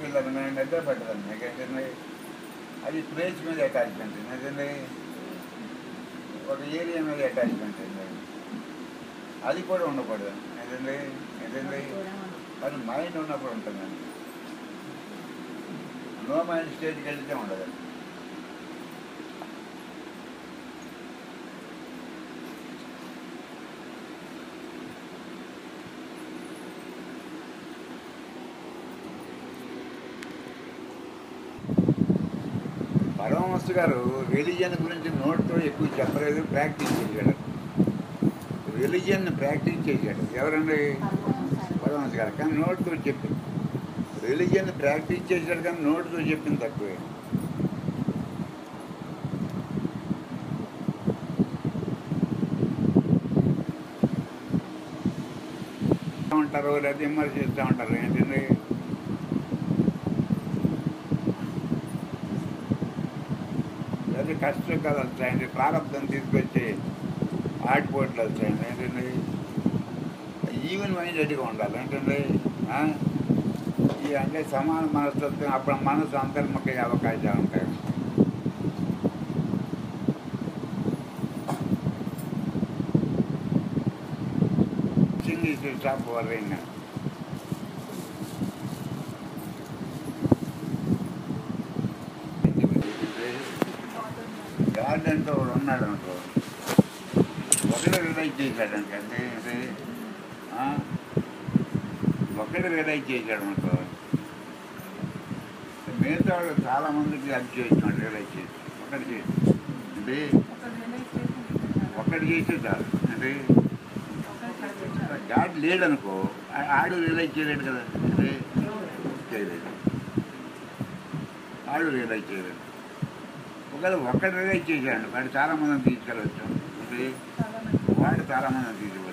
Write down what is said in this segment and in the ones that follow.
పిల్లలు నేను నిద్ర పెట్టదండి మీకేంటండి అది ప్లేస్ మీద అటాచ్మెంట్ ఏంటండి ఒక ఏరియా మీద అటాచ్మెంట్ అండి అది కూడా ఉండకూడదు ఏంటండి ఏంటండి అది మైండ్ ఉన్నప్పుడు ఉంటుందండి నో మైండ్ స్టేట్కి వెళ్తే ఉండదండి పరమహంస గారు రిలీజియన్ గురించి నోట్తో ఎక్కువ చెప్పలేదు ప్రాక్టీస్ చేశాడు రిలీజియన్ ప్రాక్టీస్ చేశాడు ఎవరండి పరమహంస గారు కానీ నోట్తో చెప్పి రిలీజియన్ ప్రాక్టీస్ చేశాడు కానీ నోట్తో చెప్పింది తక్కువే ఉంటారు లేదా విమర్శిస్తూ ఉంటారు ఏంటంటే లేదా కష్టం కదా వస్తాయండి ప్రారంభం తీసుకొచ్చి ఆటిపోట్లు వస్తాయండి ఏంటండి ఈవెన్ మైండెడ్గా ఉండాలి ఏంటండి ఆ? ఈ అంటే సమాన మనస్తత్వం అప్పుడు మనసు అంతర్ముఖయ్యే అవకాశాలు ఉంటాయి సింగిల్ స్టాప్ వరైనా గార్డెన్తో వాడు ఉన్నాడు అనుకో ఒకడు రిలైజ్ చేశాడు అంటే ఇది, ఆ? ఒకడు రిలైజ్ చేశాడు అనుకో మిగతా వాళ్ళు చాలా మందికి హెల్ప్ చేసినాడు రియలైజ్ చేసి ఒకటి చేసి అంటే ఒక్కటి చేస్తే చాలు అంటే గాడ్ లేడనుకో ఆ- ఆడు రియలైజ్ చేయలేడు కదా అంటే చేయలేదు ఆడు రియలైజ్ చేయలేదు ఒకవేళ ఒక్కటి రియలైజ్ చేశాడు వాడు చాలా మందిని తీసుకెళ్ళవచ్చు అంటే వాడు చాలా మందిని తీసుకెళ్ళచ్చు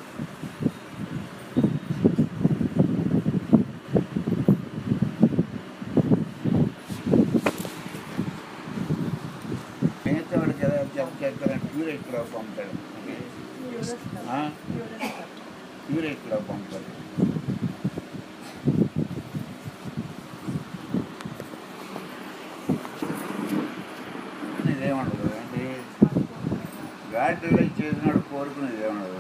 మిగతా వాడికి ఎలా చెప్ప చేస్తారంటే ట్యూరిస్ట్లో పంపుతాడు ఆ? ట్యూరిస్ట్లో పంపుతాడు ఇదేముండదు అంటే గాడ్ రిలైజ్ చేసినాడు కోరుకునేది ఏముండదు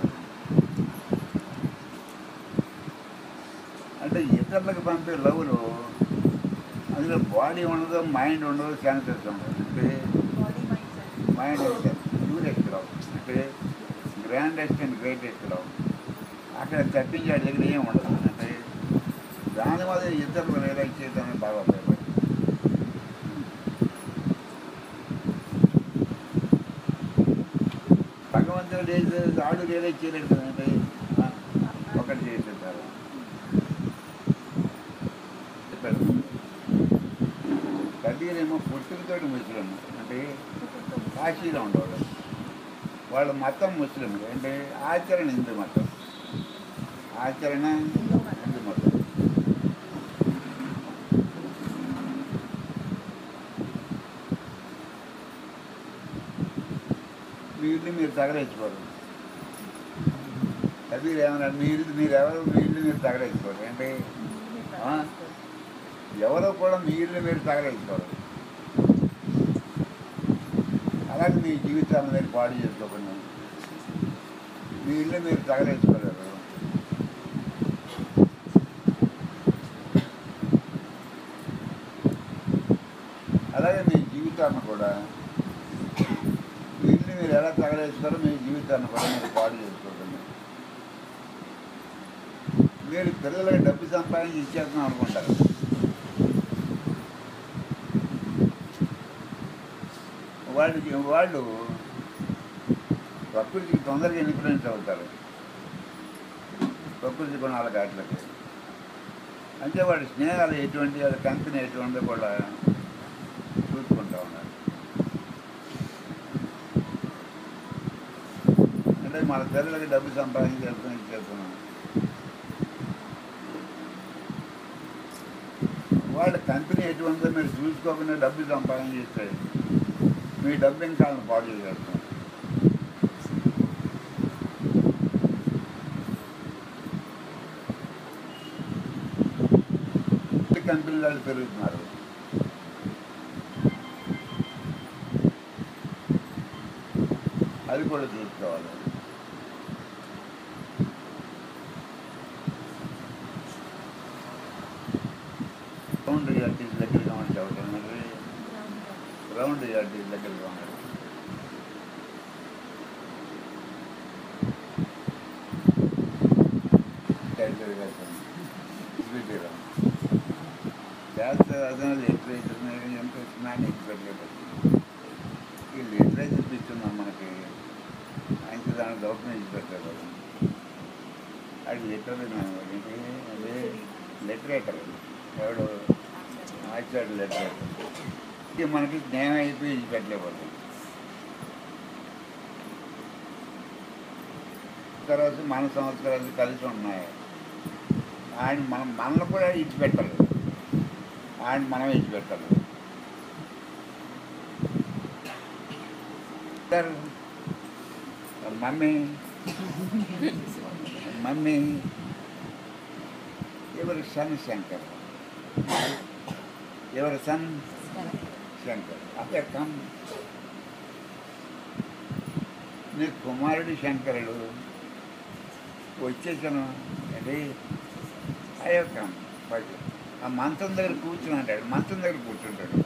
అంటే ఇతరులకు పంపే లవ్లో అందులో బాడీ ఉండదు మైండ్ ఉండదు సెన్సెస్ ఉండదు అంటే మైండ్ అయితే ప్యూరెస్ట్ లవ్ అంటే గ్రాండెస్ట్ అండ్ గ్రేటెస్ట్ లవ్ అక్కడ తప్పించాడు దగ్గర ఏం ఉండదు అంటే దానివల్ల ఇతరులు రియలైజ్ చేయడానికి బాగా ఉపయోగపడుతుంది భగవంతుడు లేదు ఆడు రియలైజ్ చేయలేడు కదంటే ఆ, ఒకటి చేసేస్తారు చెప్పారు కబీరేమో పుట్టుకతోటి ముస్లిం అంటే కాశీలో ఉండేవాడు వాళ్ళ మతం ముస్లిం అంటే ఆచరణ హిందూ మతం ఆచరణ హిందూ మతం మీ ఇల్లు మీరు తగలేసుకోరు కబీర్ ఏమన్నా మీ ఇల్లు మీరు ఎవరు మీ ఇల్లు మీరు తగలేసుకోరు ఏంటి ఆ? ఎవరో కూడా మీ ఇల్లు మీరు తగలేసుకోరు అలాగే మీ జీవితాన్ని మీరు పాడు చేసుకోకుండా మీ ఇల్లు మీరు తగలేసుకోలేరు అలాగే మీ జీవితాన్ని కూడా మీ ఇల్లు మీరు ఎలా తగలేస్తారో మీ జీవితాన్ని కూడా మీరు పాడు చేసుకోకండి మీరు పిల్లలకి డబ్బు సంపాదించి ఇచ్చేస్తున్నాం అనుకుంటారు వాళ్ళకి వాళ్ళు ప్రకృతికి తొందరగా ఇన్ఫ్లుయెన్స్ అవుతారు ప్రకృతి గుణాల వాటికి అంటే వాడి స్నేహాలు ఎటువంటి వాళ్ళ కంపెనీ ఎటువంటి కూడా చూసుకుంటా ఉన్నారు అంటే మన పిల్లలకి డబ్బు సంపాదించి చేస్తున్నాం ఇచ్చేస్తున్నాం వాళ్ళ కంపెనీ ఎటువంటిదో మీరు చూసుకోకుండా డబ్బు సంపాదించేస్తే మీ డబ్బు ఇంకా వాళ్ళని పాడు చేసేస్తాం కంపెనీలు వాళ్ళు పెరుగుతున్నారు అది కూడా చూసుకోవాలి రౌండ్ రియాలిటీస్ దగ్గరగా ఉంటే అవుతుంది రౌండ్ రియాలిటీస్ దగ్గరగా ఉండాలి శాస్త్ర అదన లిటరేచర్ ఎంత ఇస్తున్నాయని ఎక్స్పెక్ట్ చేయలేదు ఈ లిటరేచర్ ఇస్తున్నాం మనకి ఆయన దాని డౌట్ ఇచ్చి పెట్టలేదు అది లిటరీ ఏంటి అదే లిటరేటర్ ఎవడు ఆచార్య లిటరేటర్ ఇది మనకి జ్ఞానం అయిపోయి ఇచ్చి పెట్టలేకపోతుంది తర్వాత మన సంవత్సరాలు కలిసి ఉన్నాయి ఆయన మనం మనల్ని కూడా ఇచ్చిపెట్టాలి ఆయన మనం ఇచ్చిపెట్టాలి సార్ మమ్మీ మమ్మీ ఎవరి సన్ శంకర్ ఎవరి సన్ శంకర్ అదే కమ్ నీ కుమారుడు శంకరుడు వచ్చేసాను అంటే అయ్యో కమ్ బయట ఆ మంచం దగ్గర కూర్చుని అంటాడు మంచం దగ్గర కూర్చుంటాడు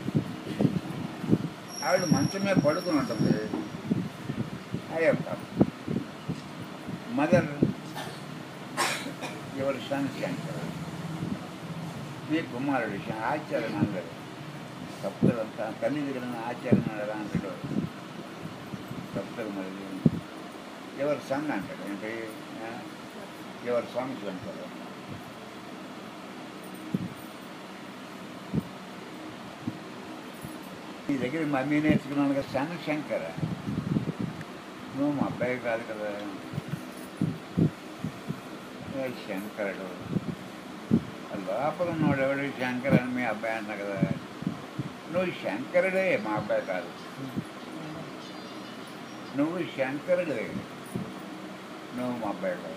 ఆవిడ మంచం మీద పడుకుని ఉంటుంది అయ్యో కమ్ మదర్ ఎవరి సన్ శంకర్ మీ కుమారుడు శ- ఆచార్య అన్నాడు తప్పులు తల్లి దగ్గర ఆచార్య అన్నాడు అంటాడు తప్పులు మరి ఎవరి సన్ అంటాడు ఏంటి ఆ? ఎవరి సాంగ్స్ అంటారు నీ దగ్గర మమ్మీ నేర్చుకున్నాను కదా సన్ శంకర నువ్వు మా అబ్బాయి కాదు కదా ఏ శంకరుడు ఆ లోపల ఉన్నాడు ఎవడు శంకర్ అని మీ అబ్బాయి అన్నా కదా నువ్వు శంకరుడే మా అబ్బాయి కాదు నువ్వు శంకరుడే నువ్వు మా అబ్బాయి కాదు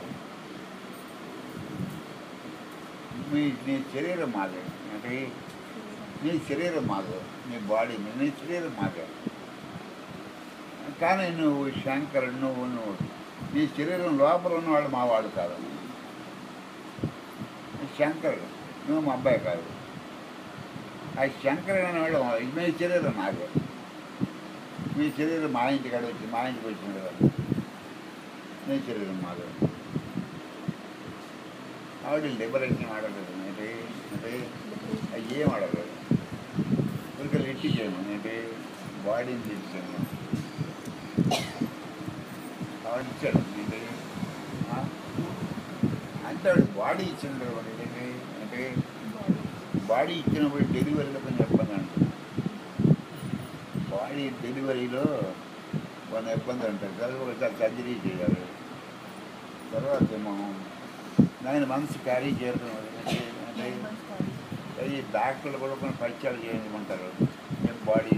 మీ నీ శరీరం మాదే అంటే నీ శరీరం మాదు నీ బాడీ మీ- నీ శరీరం మాదే కానీ నువ్వు శంకరుడు నువ్వు నువ్వు నీ శరీరం లోపల ఉన్నవాడు మా వాడు కాదు శంకరుడు నువ్వు మా అబ్బాయి కాదు ఆ శంకరుడు అనేవాడు మీ శరీరం నాదే మీ శరీరం మా ఇంటికి కాడ వచ్చి మా ఇంటికి వచ్చింది కదా నీ శరీరం మాదే ఆవిడ లిబరేషన్ ఆడలేదు ఏంటి అంటే అవి ఏం ఆడలేదు ఇంకా లిట్టి చేయమని ఏంటి బాడీని లిట్టి చేయమని ఆవిడ ఇచ్చాడు ఏంటి ఆ? అంటే ఆవిడ బాడీ ఇచ్చింది కదా ఏంటి అంటే బాడీ ఇచ్చినప్పుడు డెలివరీలో కొంచెం ఇబ్బంది అంటుంది బాడీ డెలివరీలో కొంత ఇబ్బంది ఉంటుంది తర్వాత ఒకసారి సర్జరీ చేయాలి తర్వాత ఏమో నైన్ మంత్స్ క్యారీ చేయడం అంటే ఈ డాక్టర్లు కూడా కొన్ని పరీక్షలు చేయమంటారు మీ బాడీ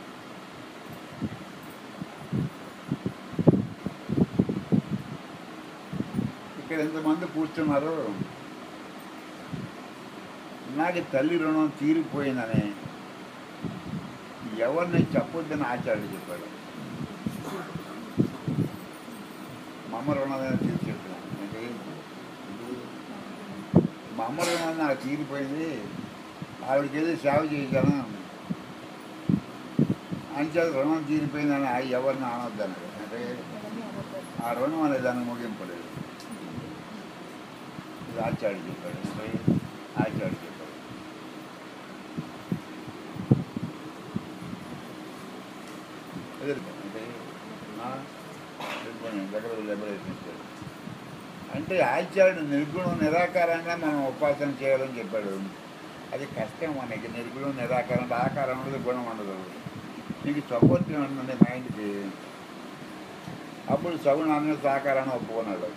ఇక్కడ ఎంతమంది కూర్చున్నారు నాకు తల్లి రుణం తీరిపోయిందని ఎవరిని చెప్పొద్దని ఆచార్యుడు చెప్పాడు మమ్మ రుణం తీర్చేస్తున్నాను అంటే మా అమ్మ రుణం నాకు తీరిపోయింది ఆవిడకి ఏదో సేవ చేశాను అంచేది రుణం తీరిపోయిందని ఆ ఎవరిని అనొద్దన్నాడు అంటే ఆ రుణం అనే దాన్ని ముగింపు లేదు ఇది ఆచార్యుడు చెప్పాడు అంటే ఆచార్యుడు చెప్పాడు ఎదురుకో అంటే ఆ, ఎదుర్కొని దగ్గర లెబరేషన్ ఇచ్చాడు అంటే ఆచార్యుడు నిర్గుణం నిరాకారంగా మనం ఉపాసన చేయాలని చెప్పాడు అది కష్టం మనకి నిర్గుణం నిరాకారం ఆకారం ఉండదు గుణం ఉండదు నీకు సపోర్ట్ ఉంటుంది మైండ్కి అప్పుడు సగుణాన్ని సాకారాన్ని ఒప్పుకున్నాడు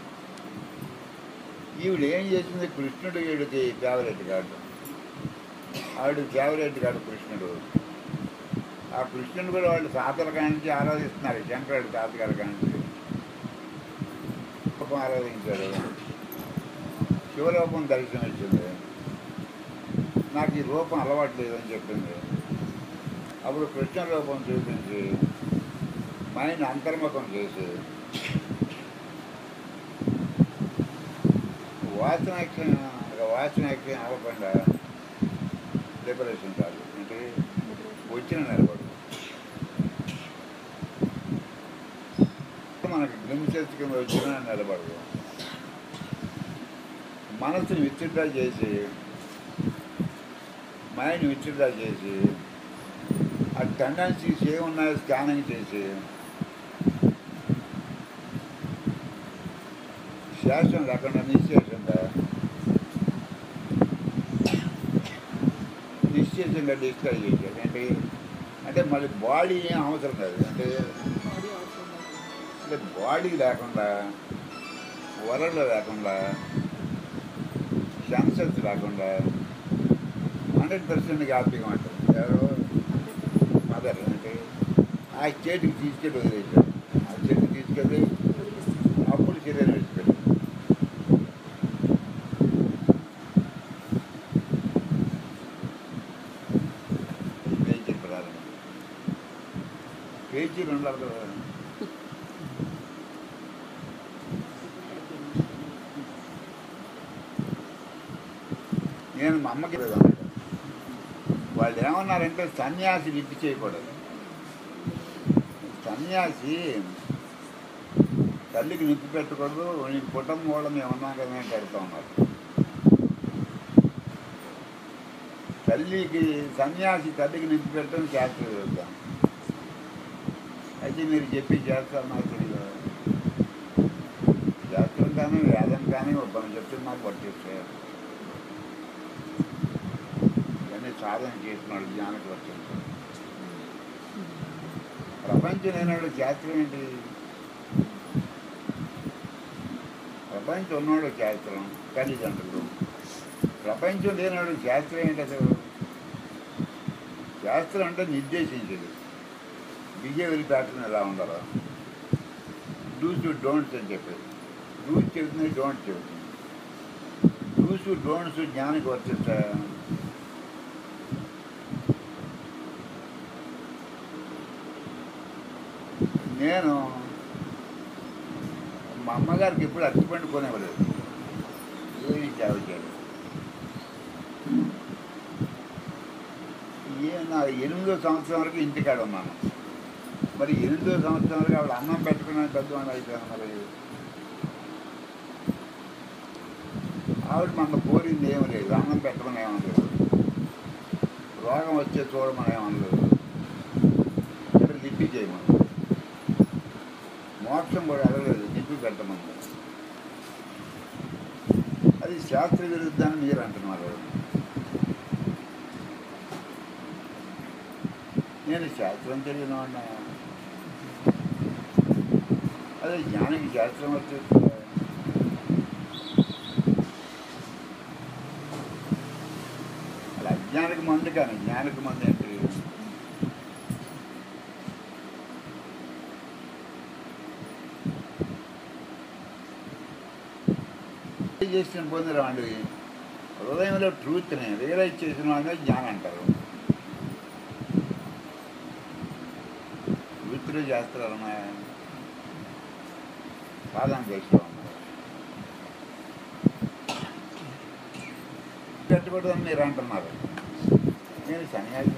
ఈవిడ ఏం చేసింది కృష్ణుడు ఈవిడికి ఫేవరెట్ కాదు ఆవిడ ఫేవరెట్ కాదు కృష్ణుడు ఆ కృష్ణుడు కూడా వాళ్ళు తాతల కానించి ఆరాధిస్తున్నారు శంకరుడు తాతగారి కానించి రూపం ఆరాధించారు శివరూపం దర్శనం ఇచ్చింది నాకు ఈ రూపం అలవాటు లేదని చెప్పింది అప్పుడు కృష్ణ రూపం చూపించి మైండ్ అంతర్ముఖం చేసి వాసన యాక్షన్ వాసన యాక్షన్ అవ్వకుండా డెకరేషన్ కాదు అంటే వచ్చిన నిలబడు మనకి గ్లిమ్సెస్ కింద వచ్చిన నిలబడదు మనసుని విత్డ్రా చేసి మైండ్ విత్డ్రా చేసి ఆ టెండెన్సీస్ ఏమున్నాయో స్కానింగ్ చేసి శాస్త్రం లేకుండా నిశ్చేషంగా నిశ్చేషంగా డిస్కస్ చేశారు అంటే అంటే మళ్ళీ బాడీ ఏం అవసరం లేదు అంటే అంటే బాడీ లేకుండా వరలు లేకుండా సెన్సెస్ లేకుండా హండ్రెడ్ పర్సెంట్ హ్యాపీగా ఉంటుంది ఎవరో మదర్ అంటే ఆ స్టేట్కి తీసుకెళ్ళి వదిలేశారు ఆ స్టేట్కి తీసుకెళ్ళి అప్పుడు శరీరం విడిచిపెట్టారు పేజీ ప్రారంభం పేజీలు ఉండాలి కదా నేను మా అమ్మకి లేదు అన్నమాట. వాళ్ళు ఏమన్నారంటే సన్యాసి విద్య చేయకూడదు సన్యాసి తల్లికి నిప్పి పెట్టకూడదు నీకు కుటుంబం వాళ్ళు మేము ఉన్నాం కదా అని పెడతా ఉన్నారు తల్లికి సన్యాసి తల్లికి నిప్పి పెట్టడం శాస్త్ర విరుద్ధం అయితే మీరు చెప్పి చేస్తారు నాకు తెలియదు శాస్త్రం కానీ వేదం కానీ మనం చెప్తే నాకు పట్టిస్తారు ఇవన్నీ సాధన చేసినాడు జ్ఞానకు వచ్చింది ప్రపంచం లేనాడు శాస్త్రం ఏంటి ప్రపంచం ఉన్నాడు శాస్త్రం తల్లిదండ్రులు ప్రపంచం లేనాడు శాస్త్రం ఏంటి అసలు శాస్త్రం అంటే నిర్దేశించేది బిహేవియర్ ప్యాటర్న్ ఎలా ఉండాలో డూస్ డోంట్స్ అని చెప్పేది డూస్ చెబుతుంది డోంట్స్ చెబుతుంది డూస్ డోంట్స్ జ్ఞానికి వర్తిస్తా నేను మా అమ్మగారికి ఎప్పుడు అరటిపండు కొనివ్వలేదు ఏమి సేవ చేయలేదు ఏ నా ఎనిమిదో సంవత్సరం వరకు ఇంటికాడ ఉన్నాను మరి ఎనిమిదో సంవత్సరం వరకు ఆవిడ అన్నం పెట్టుకున్న పెద్దవాళ్ళు అయిపోయాను మరి ఆవిడ మన కోరింది ఏమి లేదు అన్నం పెట్టమని ఏమనలేదు రోగం వచ్చే చూడమని ఏమనలేదు ఇక్కడ లిప్పి చేయమని మోక్షం కూడా అడగలేదు నిప్పి పెట్టమని అది శాస్త్ర విరుద్ధాన్ని మీరు అంటున్నారు నేను శాస్త్రం తెలియను అన్నా అదే జ్ఞానికి శాస్త్రం వచ్చేస్తుంది అలా అజ్ఞానికి మందు కానీ జ్ఞానికి మందు ఏంటి చేసిన పొందిన వాడు హృదయంలో ట్రూత్ని రియలైజ్ చేసిన వాడిని జ్ఞానం అంటారు ట్రూత్లో చేస్తారు సాధన చేస్తూ ఉన్నారు కట్టుబడి మీరు అంటున్నారు నేను సన్యాసి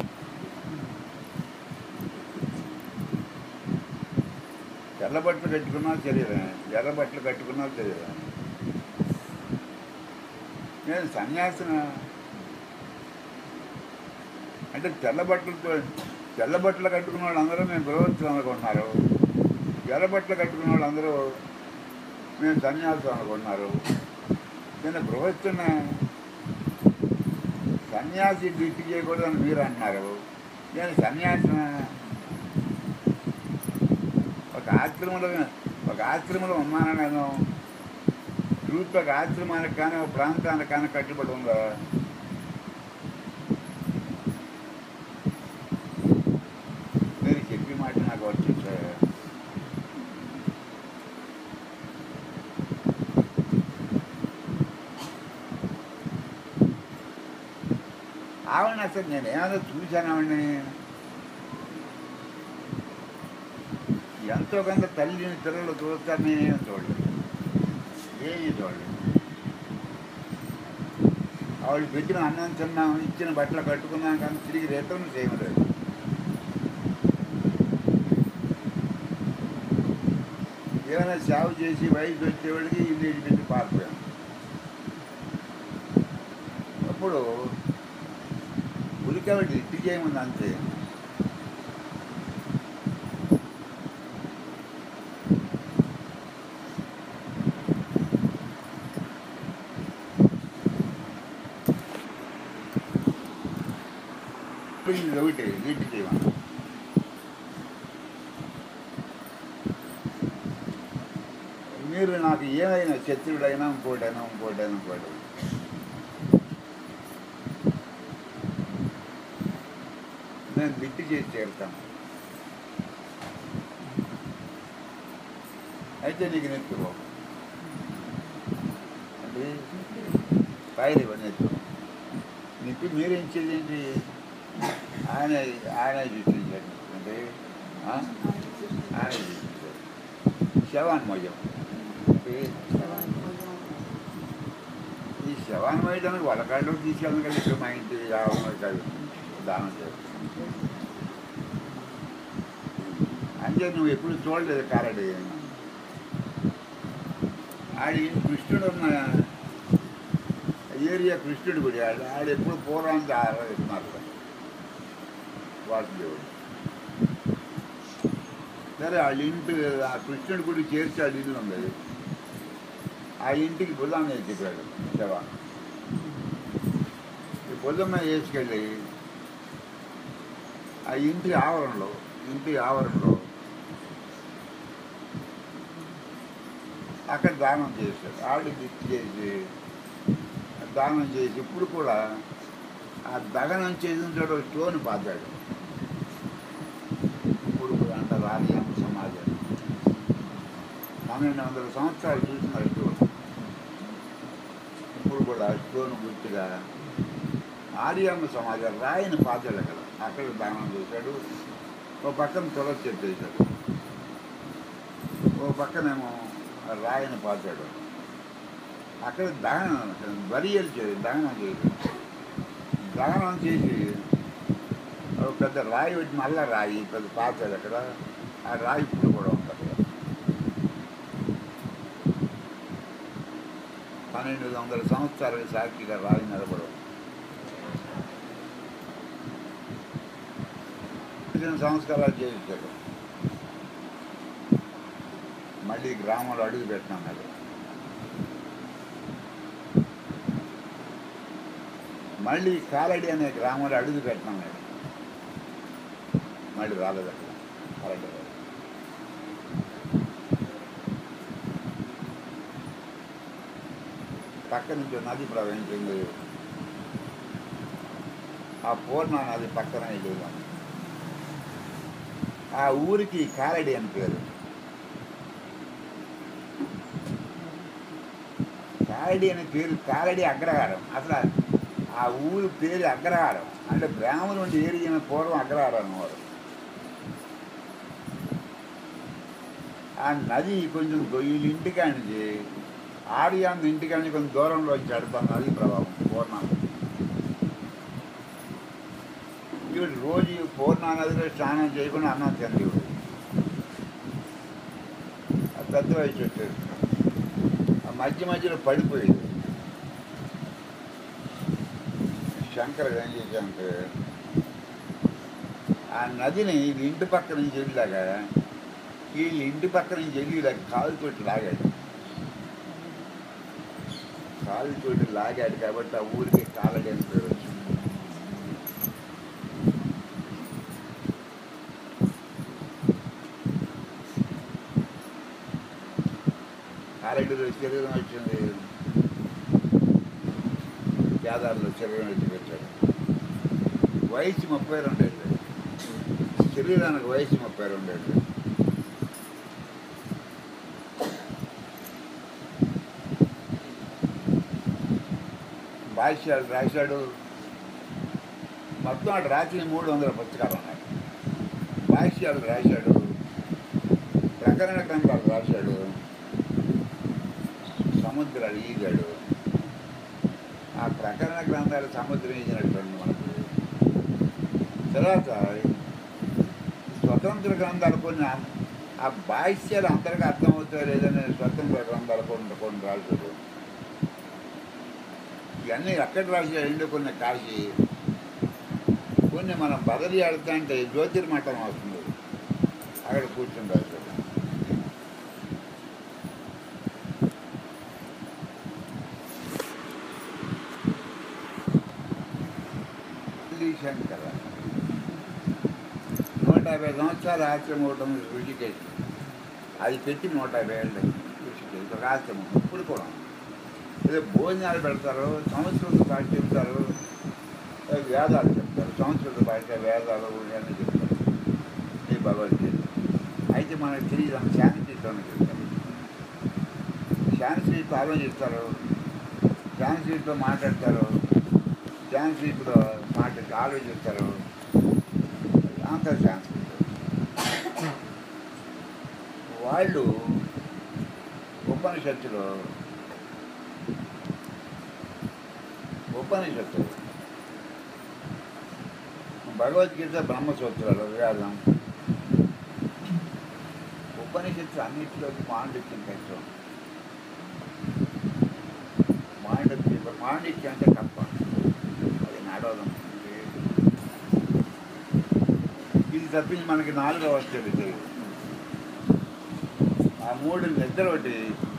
తెల్ల బట్టలు కట్టుకున్నా తెలియదు ఎర్ర బట్టలు కట్టుకున్నా తెలియదు నేను సన్యాసిన అంటే తెల్ల బట్టలతో తెల్ల బట్టలు కట్టుకున్న వాళ్ళందరూ మేము గృహస్థులు అనుకుంటున్నారు ఎర్ర బట్టలు కట్టుకున్న వాళ్ళందరూ మేము సన్యాసం అనుకుంటున్నారు నేను గృహస్థున్న సన్యాసి డ్యూటీ చేయకూడదని మీరు అంటున్నారు నేను సన్యాసిన ఒక ఆశ్రమంలో ఒక ఆశ్రమంలో ఉన్నాను నేను ట్రూత్ ఒక ఆశ్రమానికి కానీ ఒక ప్రాంతానికి కానీ కట్టుబడి ఉందా మీరు చెప్పి మాట నాకు వచ్చేసారు ఆవిడ అసలు నేను ఏమైనా చూశాను ఆవిడని ఎంతో కొంత తల్లిని పిల్లలు చూస్తారు నేనేం చూడలేదు ఏమీ చూడలేదు ఆవిడ పెట్టిన అన్నం తిన్నాం ఇచ్చిన బట్టలు కట్టుకున్నాం కానీ తిరిగి రిటర్న్ చేయలేదు ఏమైనా సేవ చేసి వయసు వచ్చేవాడికి ఇల్లు పెట్టి పారిపోయాం అప్పుడు ఉలికావిడి ఇట్టి చేయమని అంతే ఇది ఒకటి ఇట్టి చేయమని మీరు నాకు ఏమైనా శత్రుడైనా ఇంకోటైనా ఇంకోటైనా ఇంకోటి నేను దిట్టి చేసి చేరుతాను అయితే నీకు నెత్తుకో అంటే ఫైర్ ఇవ్వండి నెత్తు నిప్పి మీరేం చేయండి ఆయన ఆయన చూపించండి అంటే ఆ? ఆయన చూపించారు శవాన్ మోయం ఈ శవాన్ మోయడానికి వలకాళ్ళు తీసుకెళ్ళను కదా ఇక్కడ మా ఇంటి యాభై కాదు దానం చేయాలి అంటే నువ్వు ఎప్పుడు చూడలేదు కారడి ఆడి కృష్ణుడు ఉన్న ఏరియా కృష్ణుడు గుడి ఆడు ఆడు ఎప్పుడు పూర్వానికి ఆరాధిస్తున్నారు వాసుదేవుడు సరే వాళ్ళ ఇంటి ఆ కృష్ణుడి గుడి చేర్చి వాళ్ళ ఇల్లు ఉంది ఆ ఇంటికి బుధం చెప్పాడు శవ ఈ బుధం మీద వేసుకెళ్ళి ఆ ఇంటి ఆవరణలో ఇంటి ఆవరణలో అక్కడ దానం చేశాడు ఆవిడ దిక్కు చేసి దానం చేసి ఇప్పుడు కూడా ఆ దగనం చేసిన చోట ఒక స్టోన్ పాతాడు ఇప్పుడు కూడా అంటారు ఆర్యమ్మ సమాజం పన్నెండు వందల సంవత్సరాలు చూసిన స్టోన్ ఇప్పుడు కూడా ఆ స్టోన్ గుర్తుగా ఆర్యమ్మ సమాజం రాయిని పాతాడు అక్కడ అక్కడ దానం చేశాడు ఓ పక్కన తులసి చెట్టు వేశాడు ఓ పక్కనేమో రాయిని పాతాడు అక్కడ దహనం బరియలు చేసి దహనం చేసి దహనం చేసి ఒక పెద్ద రాయి వచ్చి మళ్ళా రాయి పెద్ద పాతాడు అక్కడ ఆ రాయి ఇప్పుడు కూడా ఉంటుంది పన్నెండు వందల సంవత్సరాలకి సాక్షిగా రాయి నిలబడవు పదిహేను సంస్కారాలు చేయించాడు మళ్ళీ గ్రామంలో అడుగు పెట్టినాడు మళ్ళీ కాలడి అనే గ్రామంలో అడుగు పెట్టినాడు మళ్ళీ రాలేదు అక్కడ కాలడి రాలేదు. పక్క నుంచి ఓ నది ప్రవహించింది ఆ పూర్ణ నది పక్కన వెళ్ళాం ఆ ఊరికి కాలడి అని పేరు కాలడి అనే పేరు కాలడి అగ్రహారం అసలు ఆ ఊరి పేరు అగ్రహారం అంటే బ్రాహ్మణుడు నుండి ఏరిగిన పూర్వం అగ్రహారం అన్నవారు ఆ నది కొంచెం దొ- వీళ్ళ ఇంటికానికి ఆర్యాన్ ఇంటికానికి కొంచెం దూరంలో వచ్చి ఆడుతాం నది ప్రభావం పూర్ణ ఈవిడ రోజు ఈ పూర్ణ నదిలో స్నానం చేయకుండా అన్నం తింది ఆ పెద్ద వయసు వచ్చేది ఆ మధ్య మధ్యలో పడిపోయేది శంకర్ ఏం చేశానంటే ఆ నదిని వీళ్ళ ఇంటి పక్క నుంచి వెళ్ళాగా వీళ్ళ ఇంటి పక్క నుంచి వెళ్ళి ఇలా కాలుతోటి లాగాడు కాలుతోటి లాగాడు కాబట్టి ఆ ఊరికి కాలడి అని పేరు వచ్చింది కాలడిలో శరీరం వచ్చింది కేదార్లో శరీరం వచ్చి పెట్టాడు వయసు ముప్పై రెండు ఏళ్ళు శరీరానికి వయసు ముప్పై రెండు ఏళ్ళు భాష్యాలు రాశాడు మొత్తం అటు రాసిన మూడు వందల పుస్తకాలు ఉన్నాయి భాష్యాలు రాశాడు ప్రకరణ గ్రంథాలు రాశాడు సముద్రాలు ఈగాడు ఆ ప్రకరణ గ్రంథాలు సముద్రం ఈగినటువంటి మనకు తర్వాత స్వతంత్ర గ్రంథాలు కొన్ని అం- ఆ భాష్యాలు అందరికీ అర్థమవుతాయో లేదని స్వతంత్ర గ్రంథాలు కొన్ని కొన్ని రాశాడు ఇవన్నీ ఎక్కడ రాశాడు ఎండు కొన్ని కాశీ కొన్ని మనం బదలి ఆడుతా అంటే జ్యోతిర్మఠం వస్తుంది అక్కడ కూర్చుని రాశాడు ఢిల్లీ శంకర నూట యాభై సంవత్సరాల ఆశ్రమం ఒకటి ఉంది ఋషికేశ్ అది పెట్టి నూట యాభై ఏళ్ళు ఋషికేశ్ ఒక ఆశ్రమం ఇప్పుడు కూడా ఏదో భోజనాలు పెడతారు సంస్కృత భాష చెప్తారు ఏ వేదాలు చెప్తారు సంస్కృత భాష వేదాలు ఇవన్నీ చెప్తారు ఈ భగవద్గీత అయితే మనకు తెలియదు శాంతితోనే చెప్తారు శాంతితో ఆలోచిస్తారు శాంతితో మాట్లాడతారు శాంతితో మాట్లాడి ఆలోచిస్తారు అంత శాంతి వాళ్ళు ఉపనిషత్తులో ఉపనిషత్తు భగవద్గీత బ్రహ్మసూత్రాలు వేదం ఉపనిషత్తు అన్నింటిలోకి మాండిత్యం కష్టం మాండిత్యం మాండిత్యం అంటే తప్ప అది నడవడం ఇది తప్పించి మనకి నాలుగో వస్తుంది తెలుగు ఆ మూడు నిద్ర ఒకటి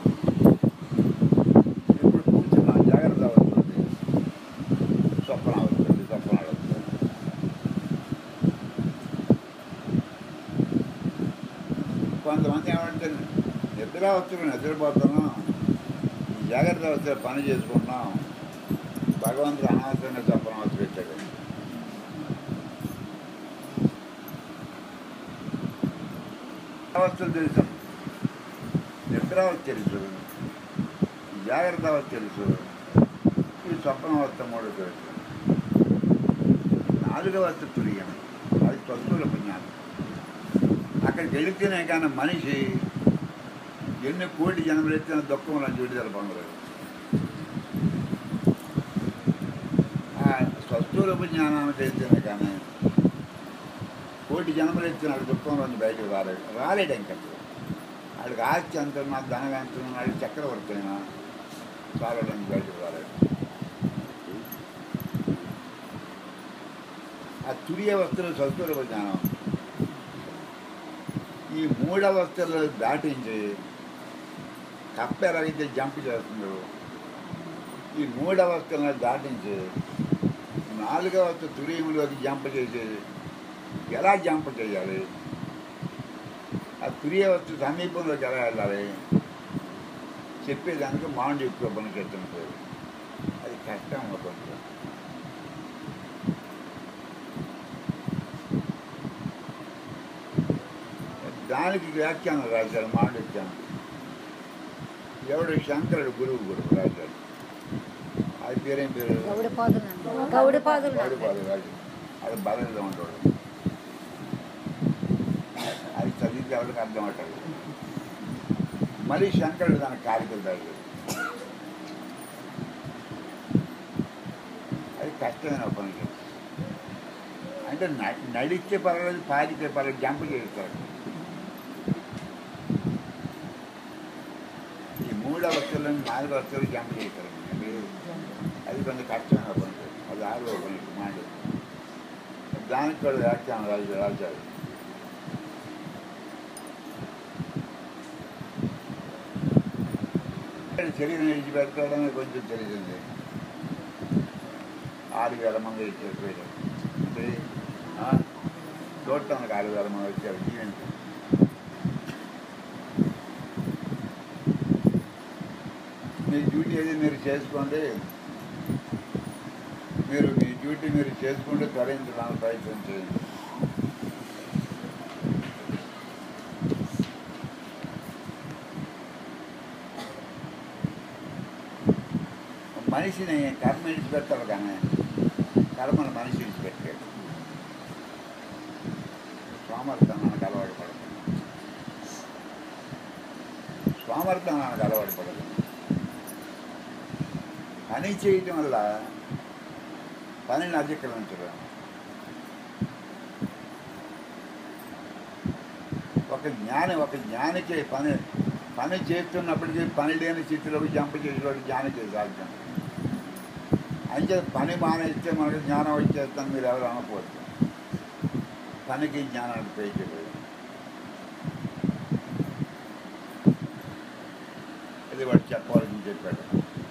ఇప్పుడు కూర్చున్నాం జాగ్రత్త వస్తుంది స్వప్న వస్తుంది స్వప్నాలు వస్తుంది కొంతమంది ఏమంటే నిద్ర వస్తుంది నిద్రపోతున్నాం జాగ్రత్త వస్తే పని చేసుకుంటున్నాం భగవంతుడు అనవసరంగా స్వప్నం వచ్చి పెట్టాడు అవస్థలు తెలుసు నిద్రావస్థ తెలుసు జాగ్రత్త అవస్థ తెలుసు ఈ స్వప్నావస్థ మూడు తెలుసు నాలుగవ అవస్థ తురియం అది స్వస్థుల పుణ్యాలు అక్కడికి వెళితేనే కానీ మనిషి ఎన్ని కోటి జన్మలు ఎత్తిన దుఃఖంలో విడుదల పొందలేదు ఆ స్వస్థూలపు జ్ఞానానికి వెళ్తేనే కానీ కోటి జన్మలు ఎత్తిన దుఃఖంలో బయటకు రాలేడు రాలేడు ఇంకా వాడికి ఆస్తి ఎంత ఉన్నా ధనం ఎంత ఉన్నా వాడికి చక్రవర్తి అయినా చాలడానికి బయటకు రాలేడు ఆ తురియ వస్తువులు స్వస్థూలపు జ్ఞానం ఈ మూడవస్థలు దాటించి కప్ప ఎలాగైతే జంప్ చేస్తుందో ఈ మూడవస్థలను దాటించి నాలుగవ వస్తు తురీయంలోకి జంప్ చేసి ఎలా జంప్ చేయాలి ఆ తురియ వస్తు సమీపంలోకి ఎలా వెళ్ళాలి చెప్పేదానికి మాండి ఎక్కువ పని చేస్తుంటారు అది కష్టం అవుతుంది దానికి వ్యాఖ్యానం రాశాడు మాండిత్యానం ఎవడు శంకరుడు గురువు గురువు రాశాడు అది పేరేం పేరు గౌడపాదులు అంటారు. గౌడపాదులు వాడు అంటారు. బాధ రాజు అది బలంగా ఉంటాడు అది చదివితే ఎవరికి అర్థం అవుతాడు మళ్ళీ శంకరుడు దానికి కాలికెళ్తాడు అది కష్టమైన పని అంటే న- నడిస్తే పర్వాలేదు పారితే పర్వాలేదు జంప్ చేస్తాడు ఈ మూడు అవస్థలను నాలుగు అవస్థలు జంప్ చేస్తారు అది కొంచెం కష్టమైన పని అది ఆరో పని మాట దానికి కూడా వ్యాఖ్యానం రాజు రాశాడు శరీరం విడిచిపెట్టడమే కొంచెం తెలిసింది ఆరు వేల మంది ఇచ్చేసారు అంటే ఆ, చూడటానికి ఆరు వేల మంది వచ్చారు జీవించి మీ డ్యూటీ ఏది మీరు చేసుకోండి మీరు మీ డ్యూటీ మీరు చేసుకుంటూ తరలించడానికి ప్రయత్నం చేయండి మనిషిని కర్మ విడిచిపెట్టాలి కానీ కర్మను మనిషి విడిచిపెట్టాడు సోమర్థనానికి అలవాటు పడదు సోమర్థనానికి అలవాటు పడదు పని చేయటం వల్ల పనిని అతిక్రమించడం ఒక జ్ఞాని ఒక జ్ఞానికి పని పని చేస్తున్నప్పటికీ పని లేని స్థితిలోకి జంప చేసేవాడు జ్ఞానికి సాధ్యం అయితే పని మానేస్తే మనకు జ్ఞానం వచ్చేస్తాం మీరు ఎవరు అనకపోవచ్చు పనికి జ్ఞానానికి పేయలేదు ఇది వాడు చెప్పాలని చెప్పాడు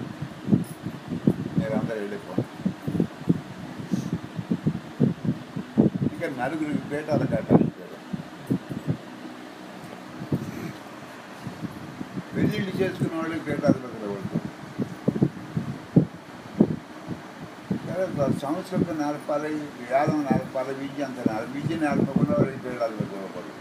మీరందరూ వెళ్ళిపోండి ఇంకా నలుగురికి పీఠాలు కట్టాలి పెళ్ళిళ్ళు చేసుకున్న వాళ్ళకి పీఠాధిపతులు పడుతుంది సంస్కృతం నేర్పాలి వేదం నేర్పాలి విద్య అంత నేర్పాలి విద్య నేర్పకుండా వాళ్ళకి పీఠాధిపతులు పడుతుంది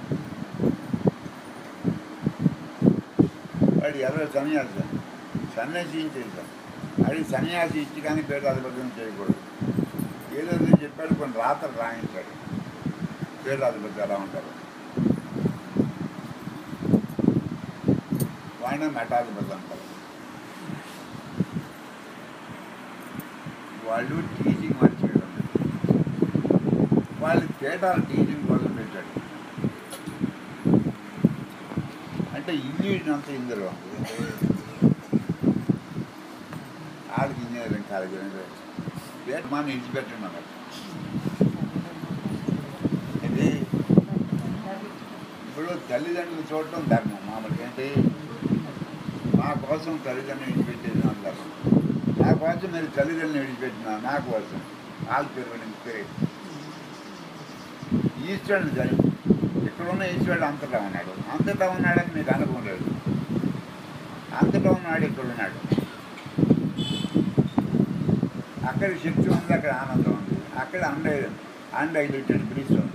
వాడు ఎవరో సన్యాసి సన్యాసి చేశాం అది సన్యాసి ఇచ్చి కానీ పీఠాధిపత్యం చేయకూడదు ఏదో నేను చెప్పాడు కొన్ని రాత్రులు రాయించాడు పీఠాధిపతి ఎలా ఉంటారు వాడిని మఠాధిపతి అంటారు వాళ్ళు టీచింగ్ మర్చిపోయారు వాళ్ళు పీఠాలు టీచింగ్ కోసం పెట్టాడు అంటే ఇంగ్లీష్ అంతా ఇందులో వాళ్ళకి ఇంజనీరింగ్ కాలేజ్ పేట మనం ఇచ్చిపెట్టండి అన్నమాట ఇది ఇప్పుడు తల్లిదండ్రులు చూడటం ధర్మం మామూలుగా ఏంటి మా కోసం తల్లిదండ్రులు విడిచిపెట్టేది నా ధర్మం నా కోసం మీరు తల్లిదండ్రులు విడిచిపెట్టిన నా కోసం వాళ్ళు పెరుగు పేరు ఈశ్వరుని జరిగి ఇక్కడ ఉన్న ఈశ్వరుడు అంతటా ఉన్నాడు అంతటా ఉన్నాడని మీకు అనుభవం లేదు అంతటా ఉన్నాడు ఇక్కడ ఉన్నాడు అక్కడ శక్తి ఉంది అక్కడ ఆనందం ఉంది అక్కడ అండ అన్డైల్యూటెడ్ బ్రిస్ ఉంది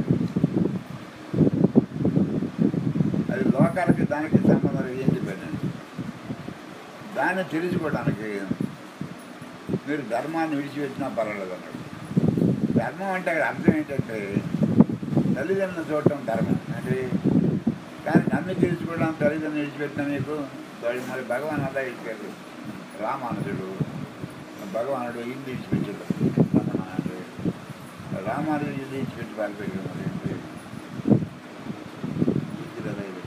అది లోకాలకి దానికి సంబంధం ఏంటి పని దాన్ని తెలుసుకోవడానికి మీరు ధర్మాన్ని విడిచిపెట్టినా పర్వాలేదు అన్నాడు ధర్మం అంటే అక్కడ అర్థం ఏంటంటే తల్లిదండ్రులను చూడటం ధర్మం అంటే కానీ నన్ను తెలుసుకోవడం తల్లిదండ్రులు విడిచిపెట్టిన మీకు వాడు మరి భగవాన్ అలా ఇచ్చారు రామానుజుడు భగవానుడు ఇల్లు ఇచ్చిపెట్టాడు భగవానుడు రామానుజుడు ఇల్లు ఇచ్చిపెట్టి పారిపోయాడు మరి ఏంటి? బుద్ధి లేదా ఇది?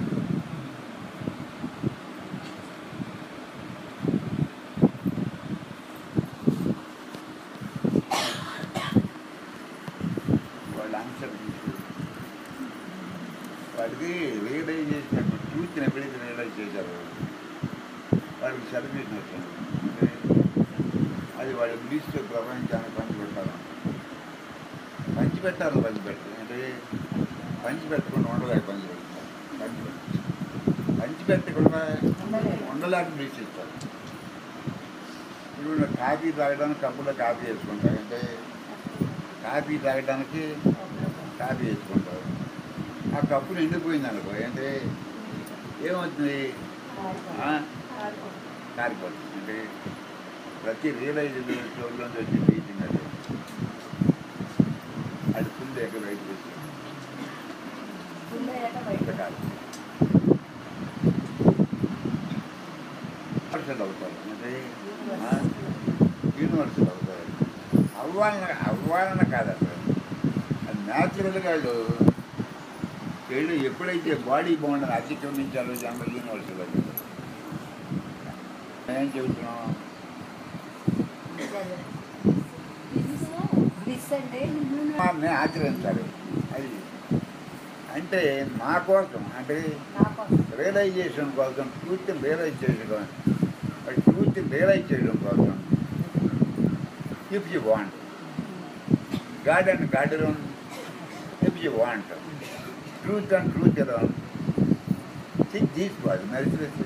వాళ్ళు ఆన్సర్ తీసుకుని వాడికి రియలైజ్ చేసినప్పుడు చూసిన ఎప్పుడైతే రియలైజ్ చేశారు వాడికి సెలబ్రేషన్ వచ్చింది అంటే అది వాడి ఇంగ్లీష్తో ప్రపంచాన్ని పంచిపెట్టాలి పంచిపెట్టాలి పంచిపెట్టాలి అంటే పంచిపెట్టకుండా ఉండలేక పంచిపెట్టాలి పంచిపెట్టాలి పంచిపెట్టకుండా ఉండలేక బ్లీచ్ ఇస్తారు ఇప్పుడు కాఫీ తాగడానికి కప్పులో కాఫీ వేసుకుంటారు అంటే కాఫీ తాగడానికి కాఫీ వేసుకుంటారు ఆ కప్పులు ఎండిపోయింది అనుకో అంటే ఏమవుతుంది ఆ? కారిపోతుంది అంటే ప్రతి రియలైజ్ చోట్ల వచ్చి టీచింగ్ అది అది ఫుల్ ఎక్కడ రైట్ చేసి కాదు యూనివర్సల్ అవుతారు అంటే ఆ? యూనివర్సల్ అవుతారు అవ్వాలన అవ్వాలన కాదు అసలు అది న్యాచురల్గా వాళ్ళు వీళ్ళు ఎప్పుడైతే బాడీ బాగుండదు అతిక్రమించాలో జన్మ యూనివర్సల్ అవుతుంది ఏం చెబుతున్నాం బ్లిస్ అంటే వారిని ఆచరించాలి అది అంటే మా కోసం అంటే నా కోసం రియలైజేషన్ కోసం ట్రూత్ని రియలైజ్ చేయడం ట్రూత్ని రియలైజ్ చేయడం కోసం if you want God and God alone if you want truth and truth alone think these was merciless